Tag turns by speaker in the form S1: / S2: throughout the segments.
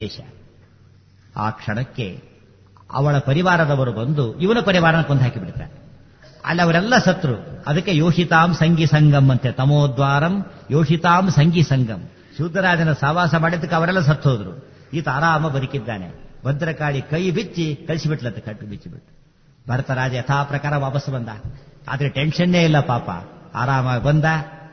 S1: ದೇಶ ಆ ಕ್ಷಣಕ್ಕೆ ಅವಳ ಪರಿವಾರದವರು ಬಂದು ಇವನ ಪರಿವಾರನ ಕೊಂದು ಹಾಕಿಬಿಡ್ತಾರೆ ಅಲ್ಲಿ ಅವರೆಲ್ಲ ಸತ್ರು ಅದಕ್ಕೆ ಯೋಷಿತಾಂ ಸಂಗಿ ಸಂಗಮ್ ಅಂತೆ ತಮೋದ್ವಾರಂ ಯೋಷಿತಾಂ ಸಂಗಿ ಸಂಗಮ್ ಶೂದ್ರರಾಜನ ಸಾವಾಸ ಮಾಡಿದ್ದಕ್ಕೆ ಅವರೆಲ್ಲ ಸತ್ತು ಹೋದ್ರು ಈತ ಆರಾಮ ಬದುಕಿದ್ದಾನೆ ಭದ್ರಕಾಳಿ ಕೈ ಬಿಚ್ಚಿ ಕಳಿಸಿಬಿಟ್ಲಂತೆ ಕಟ್ಟು ಬಿಚ್ಚಿಬಿಟ್ಟು ಭರತರಾಜ ಯಥಾ ಪ್ರಕಾರ ವಾಪಸ್ ಬಂದ ಆದ್ರೆ ಟೆನ್ಷನ್ನೇ ಇಲ್ಲ ಪಾಪ ಆರಾಮಾಗಿ ಬಂದ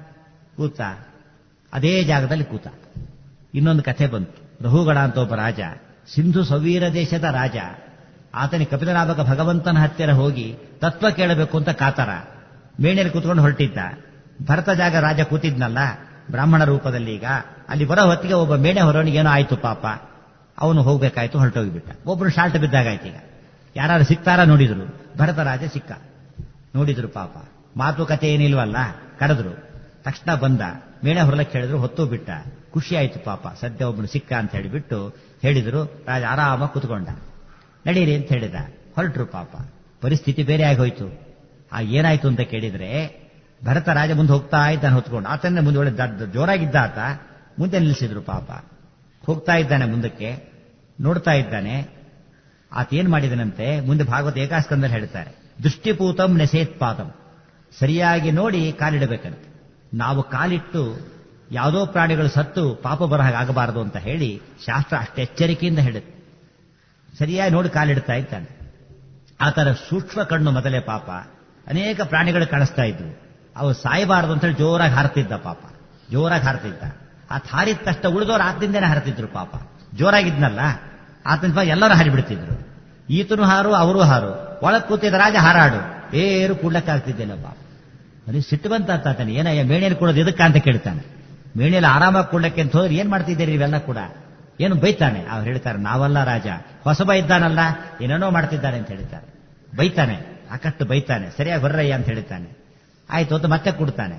S1: ಕೂತ ಅದೇ ಜಾಗದಲ್ಲಿ ಕೂತ ಇನ್ನೊಂದು ಕಥೆ ಬಂತು ರಹುಗಣ ಅಂತ ಒಬ್ಬ ರಾಜ ಸಿಂಧು ಸವೀರ ದೇಶದ ರಾಜ ಆತನಿಗೆ ಕಪಿಲನಾಮಕ ಭಗವಂತನ ಹತ್ತಿರ ಹೋಗಿ ತತ್ವ ಕೇಳಬೇಕು ಅಂತ ಕಾತರ ಮೇಣೆಯಲ್ಲಿ ಕೂತ್ಕೊಂಡು ಹೊರಟಿದ್ದ ಭರತ ಜಾಗ ರಾಜ ಕೂತಿದ್ನಲ್ಲ ಬ್ರಾಹ್ಮಣ ರೂಪದಲ್ಲಿ ಈಗ ಅಲ್ಲಿ ಬರೋ ಹೊತ್ತಿಗೆ ಒಬ್ಬ ಮೇಣೆ ಹೊರವನಿಗೇನೋ ಆಯ್ತು ಪಾಪ ಅವನು ಹೋಗ್ಬೇಕಾಯ್ತು ಹೊರಟೋಗಿಬಿಟ್ಟ ಒಬ್ರು ಶಾಲ್ಟ್ ಬಿದ್ದಾಗಾಯ್ತು ಈಗ ಯಾರು ಸಿಕ್ತಾರ ನೋಡಿದ್ರು ಭರತ ರಾಜ ಸಿಕ್ಕ ನೋಡಿದ್ರು ಪಾಪ ಮಾತುಕತೆ ಏನಿಲ್ವಲ್ಲ ಕರೆದ್ರು ತಕ್ಷಣ ಬಂದ ಮೇಣೆ ಹೊರಲಕ್ಕೆ ಹೇಳಿದ್ರು ಹೊತ್ತು ಬಿಟ್ಟ ಖುಷಿ ಆಯ್ತು ಪಾಪ ಸದ್ಯ ಒಬ್ಬನು ಸಿಕ್ಕ ಅಂತ ಹೇಳಿಬಿಟ್ಟು ಹೇಳಿದ್ರು ರಾಜ ಆರಾಮ ಕೂತ್ಕೊಂಡ ನಡೀರಿ ಅಂತ ಹೇಳಿದ ಹೊರಟ್ರು ಪಾಪ ಪರಿಸ್ಥಿತಿ ಬೇರೆ ಆಗೋಯ್ತು ಆ ಏನಾಯ್ತು ಅಂತ ಕೇಳಿದ್ರೆ ಭರತ ರಾಜ ಮುಂದೆ ಹೋಗ್ತಾ ಇದ್ದಾನೆ ಹೊತ್ಕೊಂಡು ಆತನ್ನೇ ಮುಂದೆ ಒಳ್ಳೆ ದಡ್ಡ ಜೋರಾಗಿದ್ದ ಆತ ಮುಂದೆ ನಿಲ್ಲಿಸಿದ್ರು ಪಾಪ ಹೋಗ್ತಾ ಇದ್ದಾನೆ ಮುಂದಕ್ಕೆ ನೋಡ್ತಾ ಇದ್ದಾನೆ ಆತ ಏನ್ ಮಾಡಿದನಂತೆ ಮುಂದೆ ಭಾಗವತ ಏಕಾಸ್ಕಂದಲ್ಲಿ ಹೇಳ್ತಾರೆ ದೃಷ್ಟಿಪೂತಂ ನೆಸೇತ್ಪಾದಂ ಸರಿಯಾಗಿ ನೋಡಿ ಕಾಲಿಡಬೇಕಂತೆ ನಾವು ಕಾಲಿಟ್ಟು ಯಾವುದೋ ಪ್ರಾಣಿಗಳು ಸತ್ತು ಪಾಪ ಬರ ಆಗಬಾರದು ಅಂತ ಹೇಳಿ ಶಾಸ್ತ್ರ ಅಷ್ಟು ಎಚ್ಚರಿಕೆಯಿಂದ ಹೇಳುತ್ತೆ ಸರಿಯಾಗಿ ನೋಡಿ ಕಾಲಿಡ್ತಾ ಇದ್ದಾನೆ ಆತರ ಸೂಕ್ಷ್ಮ ಕಣ್ಣು ಮೊದಲೇ ಪಾಪ ಅನೇಕ ಪ್ರಾಣಿಗಳು ಕಾಣಿಸ್ತಾ ಇದ್ವು ಅವು ಸಾಯಬಾರದು ಅಂತ ಹೇಳಿ ಜೋರಾಗಿ ಹಾರ್ತಿದ್ದ ಪಾಪ ಜೋರಾಗಿ ಹಾರ್ತಿದ್ದ ಆತ ಹಾರಿದ ತಕ್ಷಣ ಉಳಿದವರು ಆತದಿಂದನೇ ಹಾರ್ತಿದ್ರು ಪಾಪ ಜೋರಾಗಿದ್ನಲ್ಲ ಆತನ ಪಾಪ ಎಲ್ಲರೂ ಹಾರಿಬಿಡ್ತಿದ್ರು ಈತನು ಹಾರು ಅವರು ಹಾರು ಒಳಗ್ ಕೂತಿದ್ದ ರಾಜ ಹಾರಾಡು ಏರು ಕೂಡ್ಲಕ್ಕಾಗ್ತಿದ್ದಿಲ್ಲ ಪಾಪ ನನಗೆ ಸಿಟ್ಟು ಬಂತ ಆತನ ಏನಯ್ಯ ಮೇಣೆಯಲ್ಲಿ ಕೊಡೋದು ಎದಕ್ಕ ಅಂತ ಕೇಳ್ತಾನೆ ಮೇಣೆಯಲ್ಲಿ ಆರಾಮಾಗಿ ಕೂಡ್ಲಕ್ಕೆ ಅಂತ ಹೋದ್ರೆ ಏನ್ ಮಾಡ್ತಿದ್ದೀರಿ ಇವೆಲ್ಲ ಕೂಡ ಏನು ಬೈತಾನೆ ಅವ್ರು ಹೇಳ್ತಾರೆ ನಾವಲ್ಲ ರಾಜ ಹೊಸಬ ಇದ್ದಾನಲ್ಲ ಏನೇನೋ ಮಾಡ್ತಿದ್ದಾನೆ ಅಂತ ಹೇಳ್ತಾರೆ ಬೈತಾನೆ ಸಾಕಷ್ಟು ಬೈತಾನೆ ಸರಿಯಾಗಿ ಹೊರ್ರಯ್ಯ ಅಂತ ಹೇಳ್ತಾನೆ ಆಯ್ತು ಅಂತ ಮತ್ತೆ ಕೊಡ್ತಾನೆ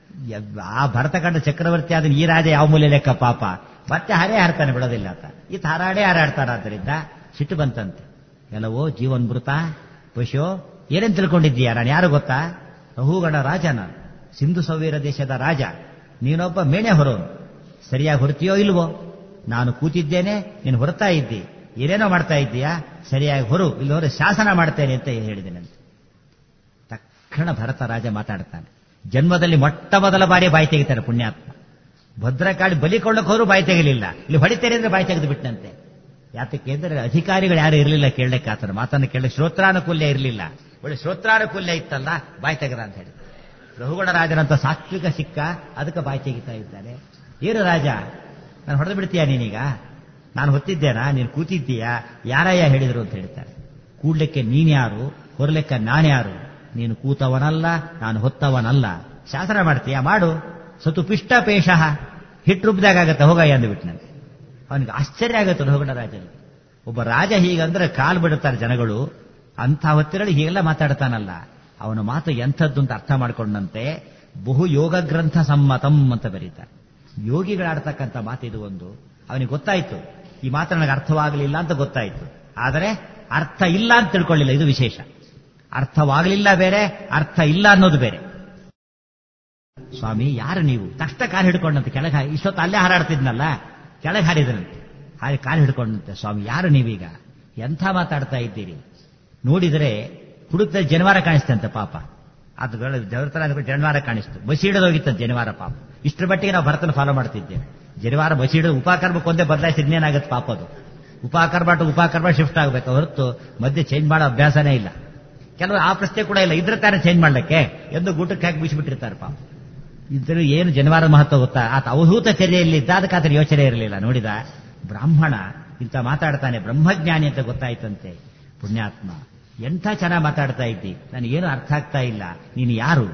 S1: ಆ ಭರತಖಂಡ ಚಕ್ರವರ್ತಿ ಆದ ಈ ರಾಜ ಯಾವ ಮೂಲೆ ಲೆಕ್ಕ ಪಾಪ ಮತ್ತೆ ಹರೇ ಹಾರ್ತಾನೆ ಬಿಡೋದಿಲ್ಲ ಅಂತ ಈತ ಹಾರಾಡೇ ಹಾರಾಡ್ತಾರ ಆದ್ದರಿಂದ ಸಿಟ್ಟು ಬಂತಂತೆ ಎಲ್ಲವೋ ಜೀವನ್ಮೃತ ಪಶು ಏನೇನ್ ತಿಳ್ಕೊಂಡಿದ್ದೀಯ ನಾನು ಯಾರು ಗೊತ್ತಾ ರಹುಗಣ ರಾಜ ನಾನು ಸಿಂಧು ಸೌವೀರ ದೇಶದ ರಾಜ ನೀನೊಬ್ಬ ಮೇಣೆ ಹೊರೋನು ಸರಿಯಾಗಿ ಹೊರತೀಯೋ ಇಲ್ವೋ ನಾನು ಕೂತಿದ್ದೇನೆ ನೀನು ಹೊರತಾ ಇದ್ದಿ ಏನೇನೋ ಮಾಡ್ತಾ ಇದ್ದೀಯಾ ಸರಿಯಾಗಿ ಹೊರು ಇಲ್ಲಿ ಹೊರ ಶಾಸನ ಮಾಡ್ತೇನೆ ಅಂತ ಹೇಳಿದ್ದೇನಂತೆ ತಕ್ಷಣ ಭರತ ರಾಜ ಮಾತಾಡ್ತಾನೆ ಜನ್ಮದಲ್ಲಿ ಮೊಟ್ಟ ಮೊದಲ ಬಾರಿ ಬಾಯಿ ತೆಗಿತಾನೆ ಪುಣ್ಯಾತ್ಮ ಭದ್ರಕಾಳಿ ಬಲಿ ಕೊಳ್ಳಕ್ಕೆ ಹೋದ್ರು ಬಾಯಿ ತೆಗಲಿಲ್ಲ ಇಲ್ಲಿ ಹೊಡಿತೇನೆ ಅಂದ್ರೆ ಬಾಯಿ ತೆಗೆದು ಬಿಟ್ಟಂತೆ ಯಾತಕ್ಕೆ ಅಂದ್ರೆ ಅಧಿಕಾರಿಗಳು ಯಾರು ಇರಲಿಲ್ಲ ಕೇಳಲಿಕ್ಕೆ ಆತನ ಮಾತನ್ನು ಕೇಳಲಿಕ್ಕೆ ಶ್ರೋತ್ರಾನುಕೂಲ್ಯ ಇರಲಿಲ್ಲ ಒಳ್ಳೆ ಶ್ರೋತ್ರಾನುಕೂಲ್ಯ ಇತ್ತಲ್ಲ ಬಾಯಿ ತೆಗೆದ ಅಂತ ಹೇಳಿ ರಹುಗಣ ರಾಜನಂತ ಸಾತ್ವಿಕ ಸಿಕ್ಕ ಅದಕ್ಕೆ ಬಾಯಿ ತೆಗಿತಾ ಇದ್ದಾನೆ ಏನು ರಾಜ ನಾನು ಹೊಡೆದು ಬಿಡ್ತೀಯಾ ನೀನೀಗ ನಾನು ಹೊತ್ತಿದ್ದೇನಾ ನೀನು ಕೂತಿದ್ದೀಯಾ ಯಾರಯ್ಯ ಹೇಳಿದ್ರು ಅಂತ ಹೇಳ್ತಾರೆ ಕೂಡ್ಲಿಕ್ಕೆ ನೀನ್ಯಾರು ಹೊರಲಿಕ್ಕೆ ನಾನ್ಯಾರು ನೀನು ಕೂತವನಲ್ಲ ನಾನು ಹೊತ್ತವನಲ್ಲ ಶಾಸನ ಮಾಡ್ತೀಯಾ ಮಾಡು ಸತು ಪಿಷ್ಟ ಪೇಶ ಹಿಟ್ಟು ರುಬ್ದಾಗತ್ತೆ ಹೋಗಯ್ಯ ಅಂದುಬಿಟ್ನಂತೆ ಅವನಿಗೆ ಆಶ್ಚರ್ಯ ಆಗತ್ತೆ ರಹುಗಣ ರಾಜನಿಗೆ ಒಬ್ಬ ರಾಜ ಹೀಗಂದ್ರೆ ಕಾಲು ಬಿಡುತ್ತಾರೆ ಜನಗಳು ಅಂಥ ಹೊತ್ತಿರಲಿ ಹೀಗೆಲ್ಲ ಮಾತಾಡ್ತಾನಲ್ಲ ಅವನ ಮಾತು ಎಂಥದ್ದು ಅಂತ ಅರ್ಥ ಮಾಡ್ಕೊಂಡಂತೆ ಬಹು ಯೋಗ ಗ್ರಂಥ ಸಮ್ಮತಂ ಅಂತ ಬರೀತಾರೆ ಯೋಗಿಗಳಾಡ್ತಕ್ಕಂಥ ಮಾತು ಇದು ಒಂದು ಅವನಿಗೆ ಗೊತ್ತಾಯ್ತು ಈ ಮಾತು ನನಗೆ ಅರ್ಥವಾಗಲಿಲ್ಲ ಅಂತ ಗೊತ್ತಾಯ್ತು ಆದರೆ ಅರ್ಥ ಇಲ್ಲ ಅಂತ ತಿಳ್ಕೊಳ್ಳಿಲ್ಲ ಇದು ವಿಶೇಷ ಅರ್ಥವಾಗಲಿಲ್ಲ ಬೇರೆ ಅರ್ಥ ಇಲ್ಲ ಅನ್ನೋದು ಬೇರೆ ಸ್ವಾಮಿ ಯಾರು ನೀವು ತಕ್ಷಣ ಕಾಲು ಹಿಡ್ಕೊಂಡಂತೆ ಕೆಳಗೆ ಇಷ್ಟೊತ್ತು ಅಲ್ಲೇ ಹಾರಾಡ್ತಿದ್ನಲ್ಲ ಕೆಳಗೆ ಹಾರಿದನಂತೆ ಹಾರಿ ಕಾಲು ಹಿಡ್ಕೊಂಡಂತೆ ಸ್ವಾಮಿ ಯಾರು ನೀವೀಗ ಎಂಥ ಮಾತಾಡ್ತಾ ಇದ್ದೀರಿ ನೋಡಿದರೆ ಹುಡುಕ್ತ ಜನವಾರ ಕಾಣಿಸ್ತಂತೆ ಪಾಪ ಅದು ದೇವತರ ಜನವಾರ ಕಾಣಿಸ್ತು ಬಸಿಡೋಗಿತ್ತಂತೆ ಜನವಾರ ಪಾಪ ಇಷ್ಟರ ಮಟ್ಟಿಗೆ ನಾವು ಭರತನ ಫಾಲೋ ಮಾಡ್ತಿದ್ದೇವೆ ಜನವಾರ ಬಸಿಡ ಉಪಕರ್ಮಕ್ಕೆ ಒಂದೇ ಬದಲಾಯಿಸಿ ಇನ್ನೇನಾಗತ್ತೆ ಪಾಪ ಅದು ಉಪಕರ್ಮ ಟು ಉಪಕರ್ಮ ಶಿಫ್ಟ್ ಆಗಬೇಕು ಹೊರತು ಮಧ್ಯೆ ಚೇಂಜ್ ಮಾಡೋ ಅಭ್ಯಾಸನೇ ಇಲ್ಲ ಕೆಲವರು ಆ ಪ್ರಶ್ನೆ ಕೂಡ ಇಲ್ಲ ಇದ್ರೆ ತಾನೇ ಚೇಂಜ್ ಮಾಡ್ಲಿಕ್ಕೆ ಎಂದು ಗೂಟಕ್ಕೆ ಹಾಕಿ ಬಿಸಿಬಿಟ್ಟಿರ್ತಾರೆ ಪಾಪ ಇದ್ರ ಏನು ಜನವಾರ ಮಹತ್ವ ಗೊತ್ತಾ ಆತ ಅವಧೂತ ಚರ್ಯೆಯಲ್ಲಿ ಅದಕ್ಕೆ ಆತನ ಯೋಚನೆ ಇರಲಿಲ್ಲ ನೋಡಿದ ಬ್ರಾಹ್ಮಣ ಇಂತ ಮಾತಾಡ್ತಾನೆ ಬ್ರಹ್ಮಜ್ಞಾನಿ ಅಂತ ಗೊತ್ತಾಯ್ತಂತೆ ಪುಣ್ಯಾತ್ಮ ಎಂಥ ಚೆನ್ನಾಗಿ ಮಾತಾಡ್ತಾ ಇದ್ದಿ ನನಗೇನು ಅರ್ಥ ಆಗ್ತಾ ಇಲ್ಲ ನೀನು ಯಾರು